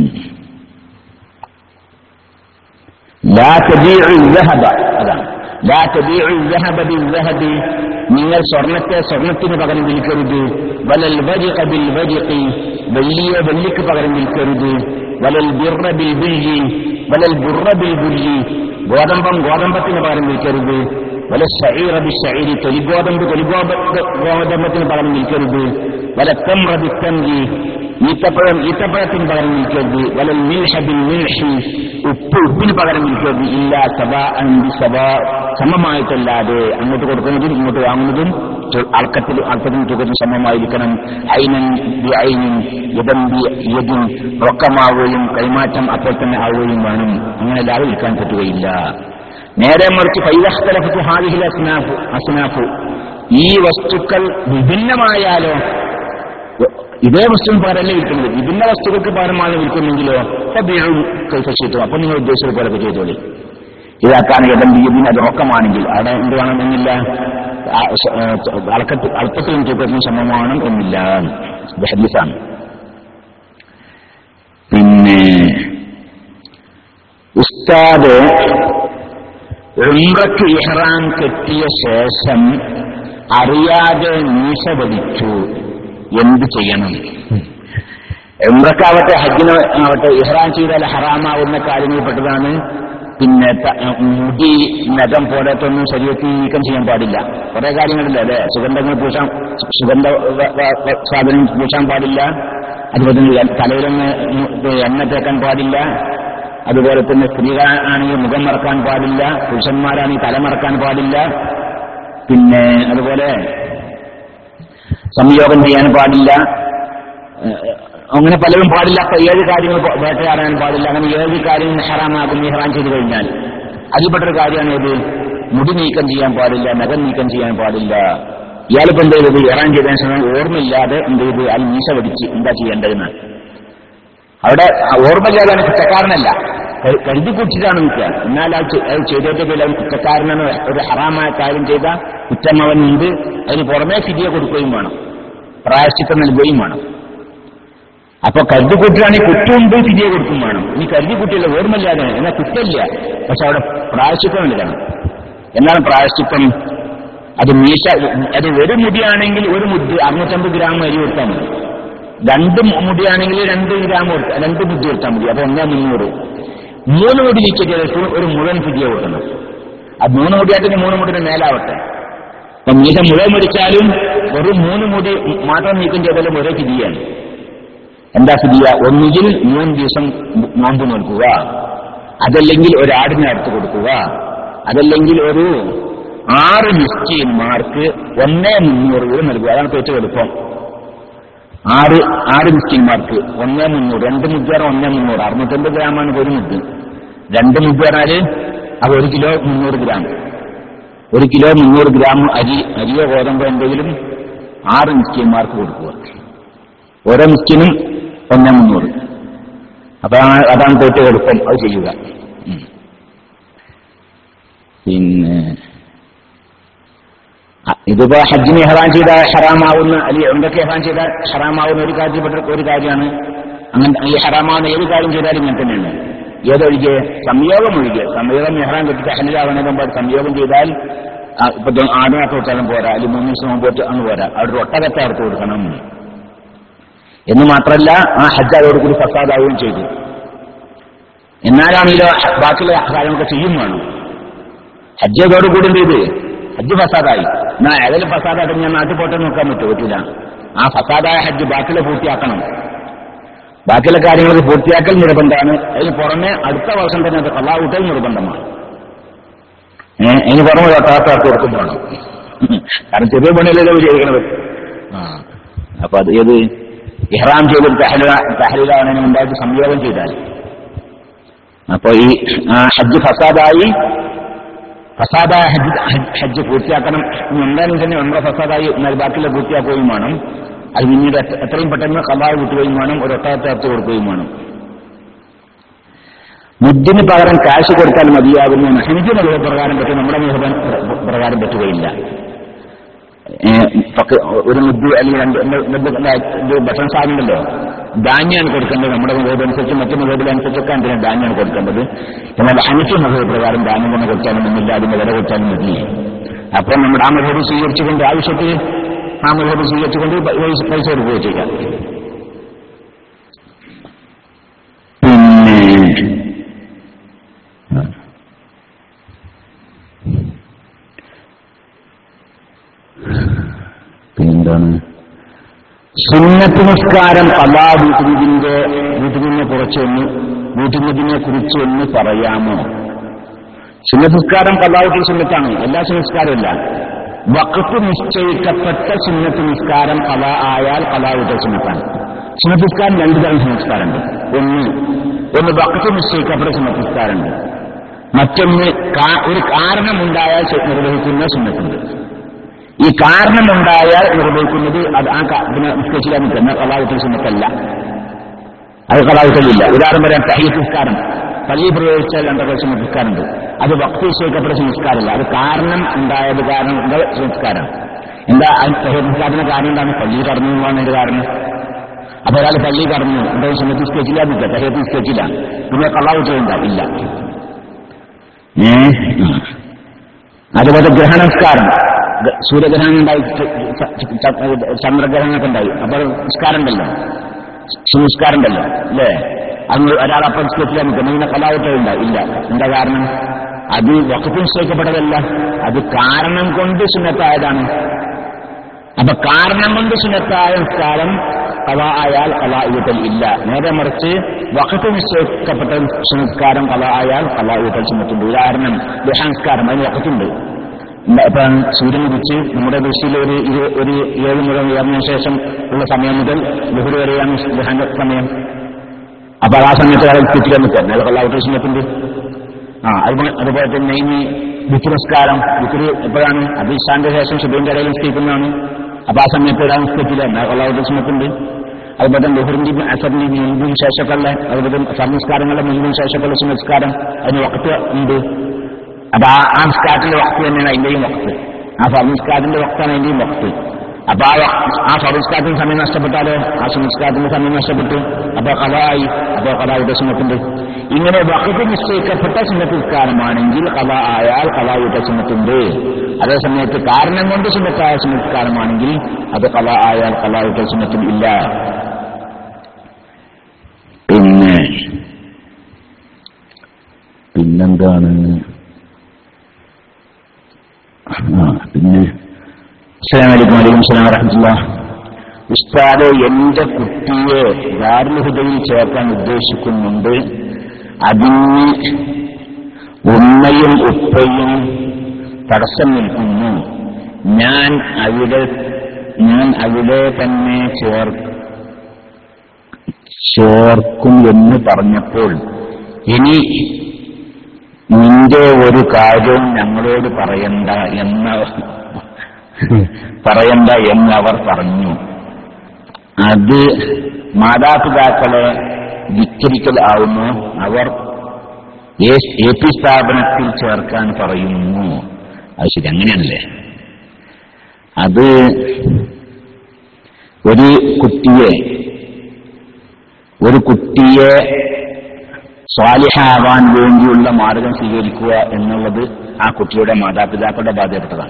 ലാ തബീഉ الذهب അതാണ് ലാ തബീഉ الذهب بالذهب നിങ്ങൾ സ്വർണത്തെ സ്വർണത്തിന് പകരം വിൽക്കരുത് വലൽ വജിഖ ബിൽ വജിഖി വെള്ളിയെ വെള്ളിക്ക് പകരം വിൽക്കരുത് വലൽ ബിർറ ബിൽ ബില്ലി വലൽ ബുർറ ബിൽ ബുല്ലി ഗോതമ്പം ഗോതമ്പത്തിന് പകരം വിൽക്കരുത് വല ഷഈറ ബി ഷഈരി തൊലിഗോതമ്പ് തൊലിഗോപ ഗോതമ്പത്തിന് പകരം വിൽക്കരുത് വല തംറ ബി തംരി ഈത്തപ്പഴം ഈത്തപ്പഴത്തിന് പകരം വിൽക്കരുത് വലൽ മിൽഹ ബിൽ മിൽഹി ഉപ്പ് ഉപ്പിന് പകരം വിൽക്കരുത് ഇല്ല സഭ അഞ്ച് സഭ സമമായിട്ടല്ലാതെ അങ്ങോട്ട് കൊടുക്കുന്നതും ഇങ്ങോട്ട് വാങ്ങുന്നതും തു- അളക്കത്തിൽ അളക്കത്തിൽ തുകത്തിന് സമമായിരിക്കണം ഐനൻ ബി ഐനിൻ യദം ബി യദിൻ റൊക്കമാവുകയും കൈമാറ്റം അപ്പോൾ തന്നെ ആവുകയും വേണം അങ്ങനെ അല്ലാതെ വിൽക്കാൻ പറ്റുകയില്ല നേരെ മറിച്ച് പൈലഹ്തലഫു ഹാദിഹിൽ അസ്നാഫു അസ്നാഫു ഈ വസ്തുക്കൾ വിഭിന്നമായാലോ ഇതേ വസ്തുവിന് പകരമല്ലേ വിൽക്കുന്നത് വിഭിന്ന വസ്തുക്കൾക്ക് പകരമാണ് വിൽക്കുന്നെങ്കിലോ അപ്പൊ കൈഫക്ഷിത്വം അപ്പൊ നിങ്ങൾ ഉദ്ദേശിച്ചത് പോലൊക്കെ ചെയ്തോളി ഇതാക്കാൻ ഇടം ബിയ്യതിന് അത് റൊക്കമാണെങ്കിൽ അവിടെ എന്ത് വേണമെന്നില്ല ആ, സ- ആ, അളക്കത്ത് അല്പത്തിലും തൂക്കത്തിനും സമമാണ് എന്നില്ല ഇത് ഹദീസാണ് പിന്നെ ഉസ്താദ് ഉംറയ്ക്ക് ഇഹ്റാം കെട്ടിയ ശേഷം അറിയാതെ മീശ പഠിച്ചു എന്ത് ചെയ്യണം ഉംറക്കാവട്ടെ ഹജ്ജിന് ആവട്ടെ ഇഹ്റാം ചെയ്താൽ ഹറാമാവുന്ന കാര്യങ്ങളിൽപ്പെട്ടതാണ് പിന്നെ ത- മുടി നഖം പോലത്തൊന്നും ശരീരത്തിൽ നീക്കം ചെയ്യാൻ പാടില്ല കുറെ കാര്യങ്ങളില്ല അല്ലെ സുഗന്ധങ്ങൾ പൂശാൻ സുഗന്ധ വ- വ- വ- സാധനം പൂശാൻ പാടില്ല അതുപോലെ തന്നെ തലയിലൊന്ന് എണ്ണ തേക്കാൻ പാടില്ല അതുപോലെ തന്നെ സ്ത്രീകളാണെങ്കിൽ മുഖം മറക്കാൻ പാടില്ല പുരുഷന്മാരാണെങ്കിൽ തല മറക്കാൻ പാടില്ല പിന്നെ അതുപോലെ സംയോഗം ചെയ്യാൻ പാടില്ല ഏഹ് അങ്ങനെ പലരും പാടില്ലാത്ത ഏഴ് കാര്യങ്ങൾ പ- വേട്ടയാടാൻ പാടില്ല അങ്ങനെ ഏഴ് കാര്യങ്ങൾ ഹറാമാകും ഇഹ്റാൻ ചെയ്തു കഴിഞ്ഞാൽ അതിൽപ്പെട്ടൊരു കാര്യമാണ് ഏത് മുടി നീക്കം ചെയ്യാൻ പാടില്ല നഖം നീക്കം ചെയ്യാൻ പാടില്ല ഇയാളിപ്പോ എന്ത് ചെയ്തത് ഇഹ്റാൻ ചെയ്തതിന് ശേഷം ഓർമ്മയില്ലാതെ എന്ത് ചെയ്ത് അയാൾ മീശ പഠിച്ച് എന്താ ചെയ്യേണ്ടതെന്ന് അവിടെ ആ ഓർമ്മയില്ലാതാണ് കുറ്റക്കാരനല്ല കരു- കരുതി കുറ്റിട്ടാണ് നിൽക്കുക എന്നാൽ ആ ചെ- അത് ചെയ്തതിന്റെ പേരിൽ അവൻ കുറ്റക്കാരനെന്ന് ഒരു ഹറാമായ കാര്യം ചെയ്ത കുറ്റം അവനുണ്ട് അതിന് പുറമേ ഫിതിയെ കൊടുക്കുകയും വേണം പ്രായശ്ചിത്തം നൽകുകയും വേണം അപ്പൊ കരുതി കുട്ടിയാണെങ്കിൽ കുറ്റമുണ്ട് ഫിതിയെ കൊടുക്കും വേണം ഇനി കരുതി കുട്ടിയല്ല ഓർമ്മയില്ലാതെ എന്നാൽ കുറ്റമില്ല പക്ഷെ അവിടെ പ്രായശ്ചിത്തം നൽകണം എന്താണ് പ്രായശ്ചിത്തം അത് മീശ അത് ഒരു മുടിയാണെങ്കിൽ ഒരു മുദ്ദ് അറുന്നൂറ്റമ്പത് ഗ്രാം അരി കൊടുത്താൽ മതി രണ്ട് മുടിയാണെങ്കിൽ രണ്ട് ഗ്രാം കൊടുത്ത രണ്ട് മുദ്ദ് കൊടുത്താൽ മതി അപ്പൊ ഒന്നേ മുന്നൂറ് മൂന്ന് മുടി നീക്കിയ ശേഷം ഒരു മുഴുവൻ ഫിതിയെ കൊടുക്കണം അത് മൂന്ന് മുടിയായിട്ട് മൂന്ന് മുടിന് മേലാവട്ടെ അപ്പൊ മീശ മുഴുവൻ മുടിച്ചാലും ഒരു മൂന്ന് മുടി മാത്രം നീക്കം ചെയ്താലും ഒരേ ഫിതിയാണ് എന്താ ഫിദിയ ഒന്നുകിൽ മൂന്ന് ദിവസം നോമ്പ് നോൽക്കുക അതല്ലെങ്കിൽ ഒരാടിനെ അടുത്ത് കൊടുക്കുക അതല്ലെങ്കിൽ ഒരു ആറ് മിസ്കീന്മാർക്ക് ഒന്നേ മുന്നൂറ് രൂപ നൽകുക അതാണ് ഏറ്റവും എളുപ്പം ആറ് ആറ് മിസ്കീന്മാർക്ക് ഒന്നേ മുന്നൂറ് രണ്ട് മുദ്ദ ഒന്നേ മുന്നൂറ് അറുന്നൂറ്റമ്പത് ഗ്രാമാണ് ഒരു മുദ്ദ് രണ്ട് മുദ്ദ പറഞ്ഞാല് അത് ഒരു കിലോ മുന്നൂറ് ഗ്രാം ഒരു കിലോ മുന്നൂറ് ഗ്രാം അരി അരിയോ ഗോതമ്പോ എന്തെങ്കിലും ആറ് മിസ്കീന്മാർക്ക് കൊടുക്കുക ഓരോ മിസ്കിനും ഒന്നേ മുന്നൂറ് അപ്പൊ ആ- അതാണ് ഏറ്റവും എളുപ്പം അത് ചെയ്യുക ഉം. പിന്നെ അ, ഇതിപ്പോ ഹജ്ജിന് ഹറാം ചെയ്ത ഹറാമാവുന്ന അല്ലെങ്കിൽ എന്തൊക്കെ ഹറാം ചെയ്ത ഹറാമാവുന്ന ഒരു കാര്യപ്പെട്ട ഒരു കാര്യമാണ് അങ്ങനെ ഈ ഹറാമാവുന്ന ഏത് കാര്യം ചെയ്താലും ഇങ്ങനെ തന്നെയാണ് ഏതൊഴികെ സംയോഗം ഒഴികെ സംയോഗം മെഹ്റാൻ കെട്ടിട്ട് ഹലിലാവണതിന് മുമ്പ് സംയോഗം ചെയ്താൽ ആ, ഇപ്പൊ ദോ- ആടിനൊക്കെ വെച്ചാലും പോരാ അല്ലെങ്കിൽ മൂന്ന് ദിവസം മുമ്പ് വെച്ച് അങ്ങ് പോരാ അവിടെ ഒരു ഒട്ടകത്തെ അറുത്ത് കൊടുക്കണം എന്ന് മാത്രമല്ല ആ ഹജ്ജ് അതോടുകൂടി ഫസാദാവുകയും ചെയ്തു എന്നാലാണെങ്കിലോ ബാക്കിയുള്ള കാര്യങ്ങളൊക്കെ ചെയ്യും വേണം ഹജ്ജ് അതോടുകൂടി എന്ത് ചെയ്ത് ഹജ്ജ് ഫസാദായി എന്നാ ഏതെങ്കിലും ഫസാദായിട്ട് ഞാൻ നാട്ടിൽ പോട്ടെ നോക്കാൻ പറ്റുമോ പറ്റില്ല ആ ഫസാദായ ഹജ്ജ് ബാക്കിയുള്ള പൂർത്തിയാക്കണം ബാക്കിയുള്ള കാര്യങ്ങൾക്ക് പൂർത്തിയാക്കൽ നിർബന്ധമാണ് അതിന് പുറമെ അടുത്ത വർഷം തന്നെ അത് കള്ളാവൂട്ടൽ നിർബന്ധമാണ് ഏഹ് അതിന് പുറമെ തൊട്ടാത്ത കൊടുക്കും വേണം കാരണം ചെറിയ പണിയല്ലല്ലോ ഇവര് ചെയ്യണത് ആ അപ്പൊ അത് ഏത് ഇഹ്റാം ചെയ്തൊരു തഹലിലാവണതിന് മുമ്പായിട്ട് സംയോഗം ചെയ്താൽ അപ്പൊ ഈ ആ, ഹജ്ജ് ഫസാദായി ഫസാദായ ഹജ്ജ് ഹജ്ജ് ഹജ്ജ് പൂർത്തിയാക്കണം ഇനി എന്തായാലും തന്നെ ഒന്നര ഫസാദായി എന്നാൽ ബാക്കിയുള്ള പൂർത്തിയാക്കുകയും വേണം അത് പിന്നീട് എത്ര- എത്രയും പെട്ടെന്ന് കലാവ് കിട്ടുകയും വേണം ഒരു ഒട്ടകത്തെ അർത്ത് കൊടുക്കുകയും വേണം മുദ്ദിന് പകരം കാശ് കൊടുത്താൽ മതിയാകുന്നു ഹനിക്ക് മുഖ പ്രകാരം പറ്റും നമ്മുടെ മുഖ പ്രകാരം പറ്റുകയില്ല ഏ, പക്ക് ഒരു മുദ്ദ് അല്ലെങ്കിൽ രണ്ട് മുദ്ദ് ഇത് ഭക്ഷണ സാധനമല്ലോ ധാന്യമാണ് കൊടുക്കേണ്ടത് നമ്മുടെ മുഖത്തനുസരിച്ച് മറ്റു മുഖത്തിനനുസരിച്ചൊക്കെ എന്തിനാണ് ധാന്യമാണ് കൊടുക്കേണ്ടത് എന്നാൽ ഹനിക്ക് മുഖ പ്രകാരം ധാന്യം തന്നെ കൊടുത്താലും ഒന്നുമില്ല അതിന്റെ വില കൊടുത്താലും മതി അപ്പോൾ നമ്മുടെ ആ മുഖം സ്വീകരിച്ചുകൊണ്ട് ആവശ്യത്തിന് ആ മുഖം സ്വീകരിച്ചുകൊണ്ട് പൈസ പൈസ കൊടുക്കുകയോ ചെയ്യാം പിന്നെ പിന്നെന്താണ് സുന്നത്ത് നിസ്കാരം കലാ വീട്ടുന്നതിന്റെ വീട്ടുന്നതിനെ കുറച്ചൊന്ന് വീട്ടുന്നതിനെ കുറിച്ച് ഒന്ന് പറയാമോ സുന്നത്ത് നിസ്കാരം കലാവുത്തിൽ സുന്നത്താണ് എല്ലാ സുന്നസ്കാരമില്ല വക്കത്ത് നിശ്ചയിക്കപ്പെട്ട സുന്നത്ത് നിസ്കാരം കല ആയാൽ കലാവുtel സുന്നത്താണ് സുന്നത്ത് നിസ്കാരം രണ്ടു തരം സുന്നസ്കാരമുണ്ട് ഒന്ന് ഒന്ന് വക്കത്ത് നിശ്ചയിക്കപ്പെട്ട സുന്നത്ത് നിസ്കാരമുണ്ട് മറ്റൊന്ന് കാ- ഒരു കാരണമുണ്ടായാൽ നിർവഹിക്കുന്ന സുന്നത്തുണ്ട് ഈ കാരണമുണ്ടായാൽ നിർവഹിക്കുന്നത് അത് ആ കാ- പിന്നെ നിസ്കരിക്കാൻ നിൽക്കുന്ന കലാവുtel സുന്നത്തല്ല അത് കലാവുത്തലില്ല ഉദാഹരണം പറയാം തഹീത്ത് നിസ്കാരം പള്ളി പ്രയോഗിച്ചാൽ രണ്ടര സംസ്കാരമുണ്ട് അത് ഭക്തി നിശ്ചയിക്കപ്പെട്ട സംസ്കാരമല്ല അത് കാരണം ഉണ്ടായത് കാരണം ഉള്ള സംസ്കാരം എന്താ തഹീത്ത് നിസ്കാരത്തിന് കാരണം എന്താണ് പള്ളി കടന്നു എന്നാണ് അതിന്റെ കാരണം അപ്പൊ ഒരാൾ പള്ളി കടന്നു എന്താ സമയത്ത് നിസ്കരിച്ചില്ല എന്നില്ല തഹീത്ത് നിസ്കരിച്ചില്ല പിന്നെ കള്ളാവുത്തലുണ്ടാവും ഇല്ല ഏ ഉം. അതുപോലെ ഗ്രഹണസ്കാരം ഗ- സൂര്യഗ്രഹണം ഉണ്ടായി ച- ച- ച- ചന്ദ്രഗ്രഹണമൊക്കെ ഉണ്ടായി അപ്പോൾ നിസ്കാരം ഉണ്ടല്ലോ സംസ്കാരം ഉണ്ടല്ലോ അല്ലേ അന്ന് ഒരാളപ്പം നിസ്കരിച്ചില്ല നിൽക്കുന്നു പിന്നെ കലാവട്ടമില്ല ഇല്ല എന്താ കാരണം അത് വക്കത്ത് നിശ്ചയിക്കപ്പെട്ടതല്ല അത് കാരണം കൊണ്ട് സുന്നത്തായതാണ് അപ്പൊ കാരണം കൊണ്ട് സുന്നത്തായ നിസ്കാരം കല ആയാൽ കല ഊട്ടൽ ഇല്ല നേരെ മറിച്ച് വക്കത്ത് നിശ്ചയിക്കപ്പെട്ട സംസ്കാരം കല ആയാൽ കല ഊട്ടൽ സുന്നത്തുണ്ട് ഉദാഹരണം ദുഃസംസ്കാരം അതിന് വക്കത്തുണ്ട് എന്താ ഇപ്പൊ സൂര്യൻ ഉദിച്ച് നമ്മുടെ ദൃഷ്ടിയിൽ ഒരു ഇരു- ഒരു ഏഴ് മുതൽ ഉയർന്നതിന് ശേഷം ഉള്ള സമയം മുതൽ ബഹുരി വരെയാണ് ദുഹാന്റെ സമയം അപ്പൊ ആ സമയത്ത് അയാൾ കുറ്റിക്കാൻ നിൽക്കാൻ അയാൾ കള്ള ഊട്ടൽ സുന്നത്തുണ്ട് ആ അതുപോലെ അതുപോലെ തന്നെ ഇനി വിക്രസ്കാരം വിക്രി എപ്പോഴാണ് അത് ഇഷാന്റെ ശേഷം ശുഭന്റെ ഇടയിൽ നിസ്കരിക്കുന്നതാണ് അപ്പൊ ആ സമയത്ത് ഒരാൾ നിസ്കരിച്ചില്ല എന്നാൽ കൊള്ളാവുന്ന സുമത്തുണ്ട് അതുപോലെ തന്നെ ബഹുറിന്റെയും അസറിന്റെയും മുൻപിന് ശേഷമൊക്കെയുള്ള അതുപോലെ സംസ്കാരങ്ങളുടെ മുൻപിന് ശേഷമൊക്കെയുള്ള സുമസ്കാരം അതിന് വക്കത്ത് ഉണ്ട് അപ്പൊ ആ ആ നിസ്കാരത്തിന്റെ വക്ത് തന്നെയാണ് അതിന്റെയും വക്ത് ആ സംസ്കാരത്തിന്റെ വക്താണ് അതിന്റെയും വക്ത് അപ്പൊ ആ വക്ത്- ആ സംസ്കാരത്തിന് സമയം നഷ്ടപ്പെട്ടാലോ ആ സംസ്കാരത്തിന്റെ സമയം നഷ്ടപ്പെട്ടു അപ്പൊ കഥയായി അപ്പൊ കഥായുടെ സുന്നത്തുണ്ട് ഇങ്ങനെ വക്കത്ത് നിശ്ചയിക്കപ്പെട്ട സുന്നത്തിസ്കാരമാണെങ്കിൽ കഥ ആയാൽ കഥായുടെ സുന്നത്തുണ്ട് അതേ സമയത്ത് കാരണം കൊണ്ട് സുന്നത്തായ സുന്നത്തിസ്കാരമാണെങ്കിൽ അത് കഥ ആയാൽ കഥായുടെ സുന്നത്തും ഇല്ല പിന്നെ പിന്നെന്താണ് ആ പിന്നെ അസ്സലാമു അലൈക്കും വലൈക്കും സ്ലാം വറഹമത്തുള്ള ഉസ്താദ് എന്റെ കുട്ടിയെ ദാരുൽഹുദയിൽ ചേർക്കാൻ ഉദ്ദേശിക്കുന്നുണ്ട് അതിന് ഉമ്മയും ഉപ്പയും തടസ്സം നിൽക്കുന്നു ഞാൻ അവിടെ ഞാൻ അവിടെ തന്നെ ചേർ ചേർക്കും എന്ന് പറഞ്ഞപ്പോൾ ഇനി നിന്റെ ഒരു കാര്യവും ഞങ്ങളോട് പറയണ്ട എന്ന പറയണ്ട എന്ന് അവർ പറഞ്ഞു അത് മാതാപിതാക്കളെ ധിക്കരിക്കൽ ആവുന്നു അവർ എ പി സ്ഥാപനത്തിൽ ചേർക്കാൻ പറയുന്നു അത് ശരി അങ്ങനെയാണല്ലേ അത് ഒരു കുട്ടിയെ ഒരു കുട്ടിയെ സ്വാലിഹാവാൻ വേണ്ടിയുള്ള മാർഗം സ്വീകരിക്കുക എന്നുള്ളത് ആ കുട്ടിയുടെ മാതാപിതാക്കളുടെ ബാധ്യപ്പെട്ടതാണ്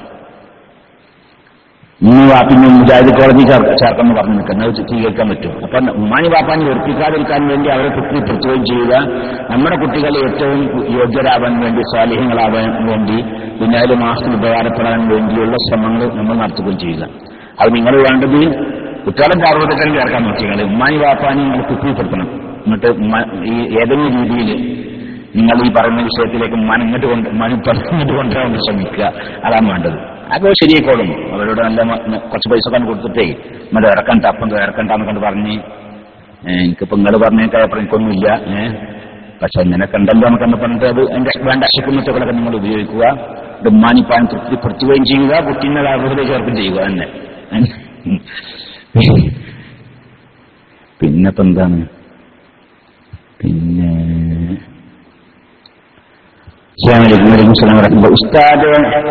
ഇനി വാപ്പിന് മുജാഹിദ് കോടതി ചേർ- ചേർക്കെന്ന് പറഞ്ഞു നിൽക്കുന്നത് അത് സ്വീകരിക്കാൻ പറ്റും അപ്പൊ ഉമ്മാനി വാപ്പാനി വെറുപ്പിക്കാതിരിക്കാൻ വേണ്ടി അവരെ കുട്ടി പ്രത്യേകം ചെയ്യുക നമ്മുടെ കുട്ടികളെ ഏറ്റവും യോഗ്യരാവാൻ വേണ്ടി സ്വാലിഹ്യങ്ങളാവാൻ വേണ്ടി പിന്നെ അതിൽ മാസത്തിൽ ഉപകാരപ്പെടാൻ വേണ്ടിയുള്ള ശ്രമങ്ങൾ നമ്മൾ നടത്തുകയും ചെയ്യുക അത് നിങ്ങൾ വേണ്ടത് കുട്ടികളെ പാർവതത്തിൽ ചേർക്കാൻ നോക്കിയാൽ ഉമ്മാനി വാപ്പാനി നിങ്ങൾ കുപ്പിപ്പെടുത്തണം എന്നിട്ട് ഉമ്മ- ഈ ഏതെങ്കിലും രീതിയിൽ നിങ്ങൾ ഈ പറയുന്ന വിഷയത്തിലേക്ക് ഉമ്മാൻ ഇങ്ങോട്ട് കൊണ്ട് ഉമ്മാൻ ഇങ്ങോട്ട് കൊണ്ടുവരാൻ വേണ്ടി ശ്രമിക്കുക അതാണ് വേണ്ടത് അതൊക്കെ ശരിയായിക്കോളും അവരോട് നല്ല മ- മ- കുറച്ച് പൈസ ഒക്കെ കൊടുത്തിട്ടേ മറ്റേ ഇറക്കണ്ട അപ്പം ഇറക്കണ്ടെന്ന് കണ്ട് പറഞ്ഞ് ഏഹ് എനിക്കിപ്പോ നിങ്ങൾ പറഞ്ഞേക്കപ്പോ എനിക്കൊന്നുമില്ല ഏഹ് പക്ഷെ ഇങ്ങനെയൊക്കെ ഉണ്ടല്ലോ എന്നൊക്കെ പറഞ്ഞിട്ട് അത് അതിന്റെ വേണ്ട അശുക്കുമത്തുകളൊക്കെ നിങ്ങൾ ഉപയോഗിക്കുക ഇത് ഉമ്മാനിപ്പാൻ തൃപ്തിപ്പെടുത്തുകയും ചെയ്യുക കുട്ടീനെ വെറുതെ ചേർക്കും ചെയ്യുക തന്നെ പിന്നെപ്പോ എന്താണ് പിന്നെ അസ്സലാമലൈക്കും വലൈക്കും സ്ലാം വരഹമുല്ല ഉസ്താദ്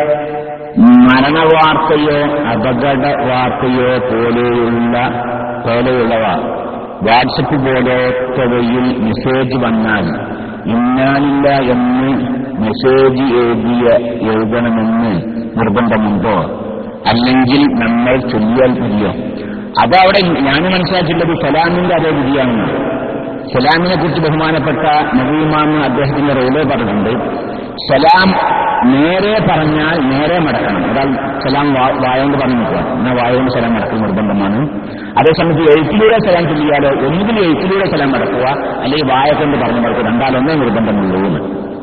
മരണവാർത്തയോ അപകട വാർത്തയോ പോലെയുള്ള പോലെയുള്ളവ വാട്സപ്പ് പോലത്തവയിൽ മെസ്സേജ് വന്നാൽ ഇന്നാലില്ല എന്ന് മെസ്സേജ് എഴുതിയ എഴുതണമെന്ന് നിർബന്ധമുണ്ടോ അല്ലെങ്കിൽ നമ്മൾ ചൊല്ലിയാൽ മതിയോ അതവിടെ ഞാൻ മനസ്സിലാക്കിയിട്ടുള്ളത് സലാമിന്റെ അതേ വിധിയാണെന്ന് സലാമിനെ കുറിച്ച് ബഹുമാനപ്പെട്ട നബീമാന്ന് അദ്ദേഹത്തിന്റെ റോലെ പറഞ്ഞിട്ടുണ്ട് സലാം നേരെ പറഞ്ഞാൽ നേരെ മടക്കണം ഒരാൾ സലാം വാ- വായോണ്ട് പറഞ്ഞു നിൽക്കുക എന്നാൽ വായോണ്ട് സലാം മടക്കൽ നിർബന്ധമാണ് അതേസമയത്ത് എഴുത്തിലൂടെ സലാം ചൊല്ലിയാലോ ഒന്നുകിൽ എഴുത്തിലൂടെ സലാം മടക്കുക അല്ലെങ്കിൽ വായ കൊണ്ട് പറഞ്ഞു മടക്കുക രണ്ടാലൊന്നേ നിർബന്ധമുള്ളൂ എന്ന്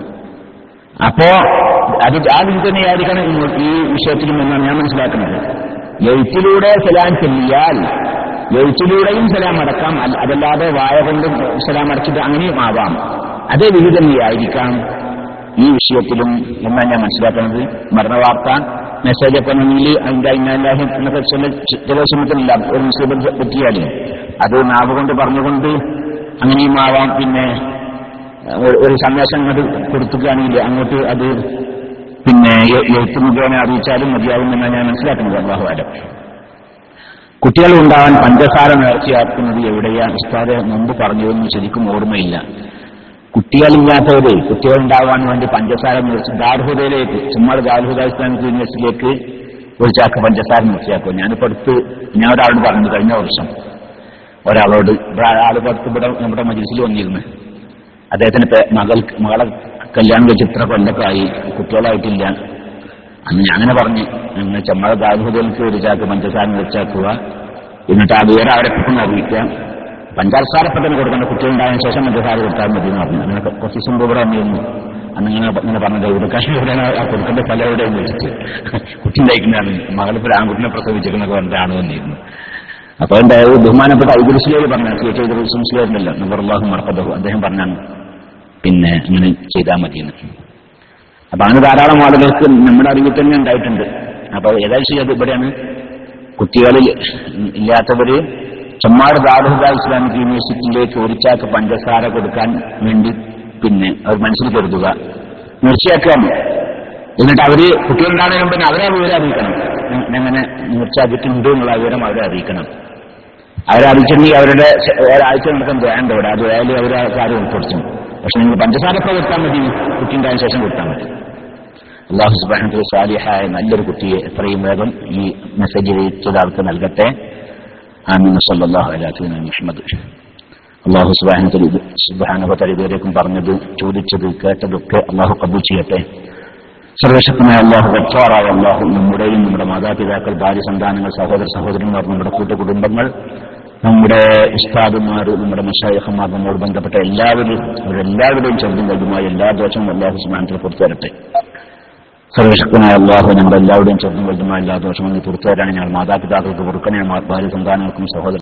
അപ്പോ അത് ആ വിധി തന്നെയായിരിക്കണം ഇങ്ങോട്ട് ഈ വിഷയത്തിലും എന്നാണ് ഞാൻ മനസ്സിലാക്കുന്നത് എഴുത്തിലൂടെ സലാം ചൊല്ലിയാൽ എഴുത്തിലൂടെയും സലാം അടക്കാം അല്ല- അതല്ലാതെ വായ കൊണ്ട് സലാം അടച്ചിട്ട് അങ്ങനെയും ആവാം അതേ വിധി തന്നെയായിരിക്കാം ഈ വിഷയത്തിലും എന്നാണ് ഞാൻ മനസ്സിലാക്കുന്നത് മരണവാർത്ത മെസ്സേജ് ഒക്കെ ആണെങ്കിൽ അതിന്റെ അയിനാലാഹി എന്നൊക്കെ ചില ചില സമയത്തില്ല ഒരു മുസ്ലിം പറ്റിയാലും അത് നാവ് കൊണ്ട് പറഞ്ഞുകൊണ്ട് അങ്ങനെയും ആവാം പിന്നെ ഒരു- ഒരു സന്ദേശം അങ്ങോട്ട് കൊടുക്കുകയാണെങ്കിൽ അങ്ങോട്ട് അത് പിന്നെ എ- എഴുത്ത് മുഖേന അറിയിച്ചാലും മതിയാവും എന്നാണ് ഞാൻ മനസ്സിലാക്കുന്നത് അള്ളാഹുവാരം കുട്ടികൾ ഉണ്ടാവാൻ പഞ്ചസാര നേർച്ചയാക്കുന്നത് എവിടെയാണ് ഉസ്താദ് മുമ്പ് പറഞ്ഞതൊന്നും ശരിക്കും ഓർമ്മയില്ല കുട്ടികളില്ലാത്തവര് കുട്ടികൾ ഉണ്ടാവാൻ വേണ്ടി പഞ്ചസാര നേർച്ച ദാർഹുദയിലേക്ക് ചുമ്മാ ദാർഹുദ ഇസ്ലാമിക് യൂണിവേഴ്സിറ്റിയിലേക്ക് ഒരു ചാക്ക് പഞ്ചസാര നേർച്ചയാക്കും ഞാനിപ്പോ അടുത്ത് ഞാൻ ഒരാളോട് പറഞ്ഞു കഴിഞ്ഞ വർഷം ഒരാളോട് ഒരാൾ പുറത്ത് ഇവിടെ നമ്മുടെ മജിൽസിൽ വന്നിരുന്നു അദ്ദേഹത്തിന് പേ- മകൾ മകളെ കല്യാണം കഴിച്ച് ഇത്ര കൊല്ലൊക്കെ ആയി കുട്ടികളായിട്ടില്ല അന്ന് ഞാനങ്ങനെ പറഞ്ഞു നിങ്ങൾ ചെമ്മഴ ദാദുഹുദൽക്ക് ഒരു ചാക്ക് പഞ്ചസാര വെച്ചാക്കുക എന്നിട്ട് ആ വിവരം അവരെ പെട്ടെന്ന് അറിയിക്കാം പഞ്ചസാര പെട്ടെന്ന് കൊടുക്കേണ്ട കുട്ടികളുണ്ടായതിനു ശേഷം പഞ്ചസാര കൊടുത്താൽ മതി എന്ന് പറഞ്ഞു അങ്ങനെ കുറച്ച് ദിവസം മുമ്പ് ഇവിടെ വന്നിരുന്നു അന്ന് ഇങ്ങനെ ഇങ്ങനെ പറഞ്ഞത് ഇവിടെ കാശ്മീർ എവിടെയാണ് ആ കൊടുക്കേണ്ട സ്ഥലം എവിടെയെന്ന് വെച്ചിട്ട് കുട്ടി ഉണ്ടായിരിക്കുന്നതാണ് മകളിപ്പോൾ ആൺകുട്ടിനെ പ്രസവിച്ചിരിക്കുന്നൊക്കെ പറഞ്ഞിട്ടാണ് വന്നിരുന്നു അപ്പൊ എന്തായാലും ബഹുമാനപ്പെട്ട ഐദുസ്ലേര് പറഞ്ഞ സി എച്ച് ഐദുസ്ലേരിലല്ലോ നബർലാഹു മറക്കദഹു അദ്ദേഹം പറഞ്ഞാണ് പിന്നെ ഇങ്ങനെ ചെയ്താൽ മതിയെന്ന് അപ്പൊ അങ്ങനെ ധാരാളം ആളുകൾക്ക് നമ്മുടെ അറിവിൽ തന്നെ ഉണ്ടായിട്ടുണ്ട് അപ്പൊ ഏതായാലും ശരി അത് ഇവിടെയാണ് കുട്ടികളിൽ ഇല്ലാത്തവര് ചെമ്മാട് ദാറുഹുദ ഇസ്ലാമിക് യൂണിവേഴ്സിറ്റിയിലേക്ക് ഒരു ചാക്ക് പഞ്ചസാര കൊടുക്കാൻ വേണ്ടി പിന്നെ അവർ മനസ്സിൽ കരുതുക തീർച്ചയാക്കാം എന്നിട്ട് അവര് കുട്ടികളുണ്ടാകുന്നതിന് മുമ്പ് തന്നെ അവരെ ആ വിവരം അറിയിക്കണം അങ്ങനെ തീർച്ചയാക്കിയിട്ടുണ്ട് എന്നുള്ള വിവരം അവരെ അറിയിക്കണം അവരെ അറിയിച്ചിട്ടുണ്ടെങ്കിൽ അവരുടെ ശ- ഒരാഴ്ച നടക്കാൻ വേണ്ട ഇവിടെ അത് വേലി അവർ ആ കാര്യം ഉൾപ്പെടുത്തും പക്ഷെ നിങ്ങൾ പഞ്ചസാര ഇപ്പൊ കൊടുത്താൽ മതി കുട്ടിയുണ്ടായതിനു ശേഷം കൊടുത്താൽ മതി അള്ളാഹു സുബാനത്തിൽ സാലിഹായ നല്ലൊരു കുട്ടിയെ എത്രയും വേഗം ഈ മെസ്സേജ് ചെയ്ത ആൾക്ക് നൽകട്ടെ ആമീൻ സല്ലല്ലാഹു അലാ സയ്യിദിനാ മുഹമ്മദ് അള്ളാഹു സുബാനത്തിൽ ഇത് സുബാനുഭത്തൽ ഇതുവരേക്കും പറഞ്ഞത് ചോദിച്ചത് കേട്ടതൊക്കെ അള്ളാഹു കബൂൽ ചെയ്യട്ടെ സർവശക്തനായ അള്ളാഹു ഗഫാറായ അള്ളാഹു നമ്മുടെയും നമ്മുടെ മാതാപിതാക്കൾ ഭാര്യ സന്താനങ്ങൾ സഹോദര സഹോദരന്മാർ നമ്മുടെ കൂട്ടുകുടുംബങ്ങൾ നമ്മുടെ ഉസ്താദുമാർ നമ്മുടെ മഷായഹന്മാർ നമ്മോട് ബന്ധപ്പെട്ട എല്ലാവരും അവരെല്ലാവരുടെയും ചെറുതും വലുതുമായ എല്ലാ ദോഷവും അള്ളാഹു സുബാനത്തിൽ പുറത്തു തരട്ടെ സർവശക്തനായ അള്ളാഹു നമ്മുടെ എല്ലാവരുടെയും ചെറുതും വലുതുമായ എല്ലാ ദോഷങ്ങളും പുറത്തു തരാൻ ഞങ്ങൾ മാതാപിതാക്കൾക്ക് കൊടുക്കണേ ഭാര്യ സന്താനങ്ങൾക്കും സഹോദര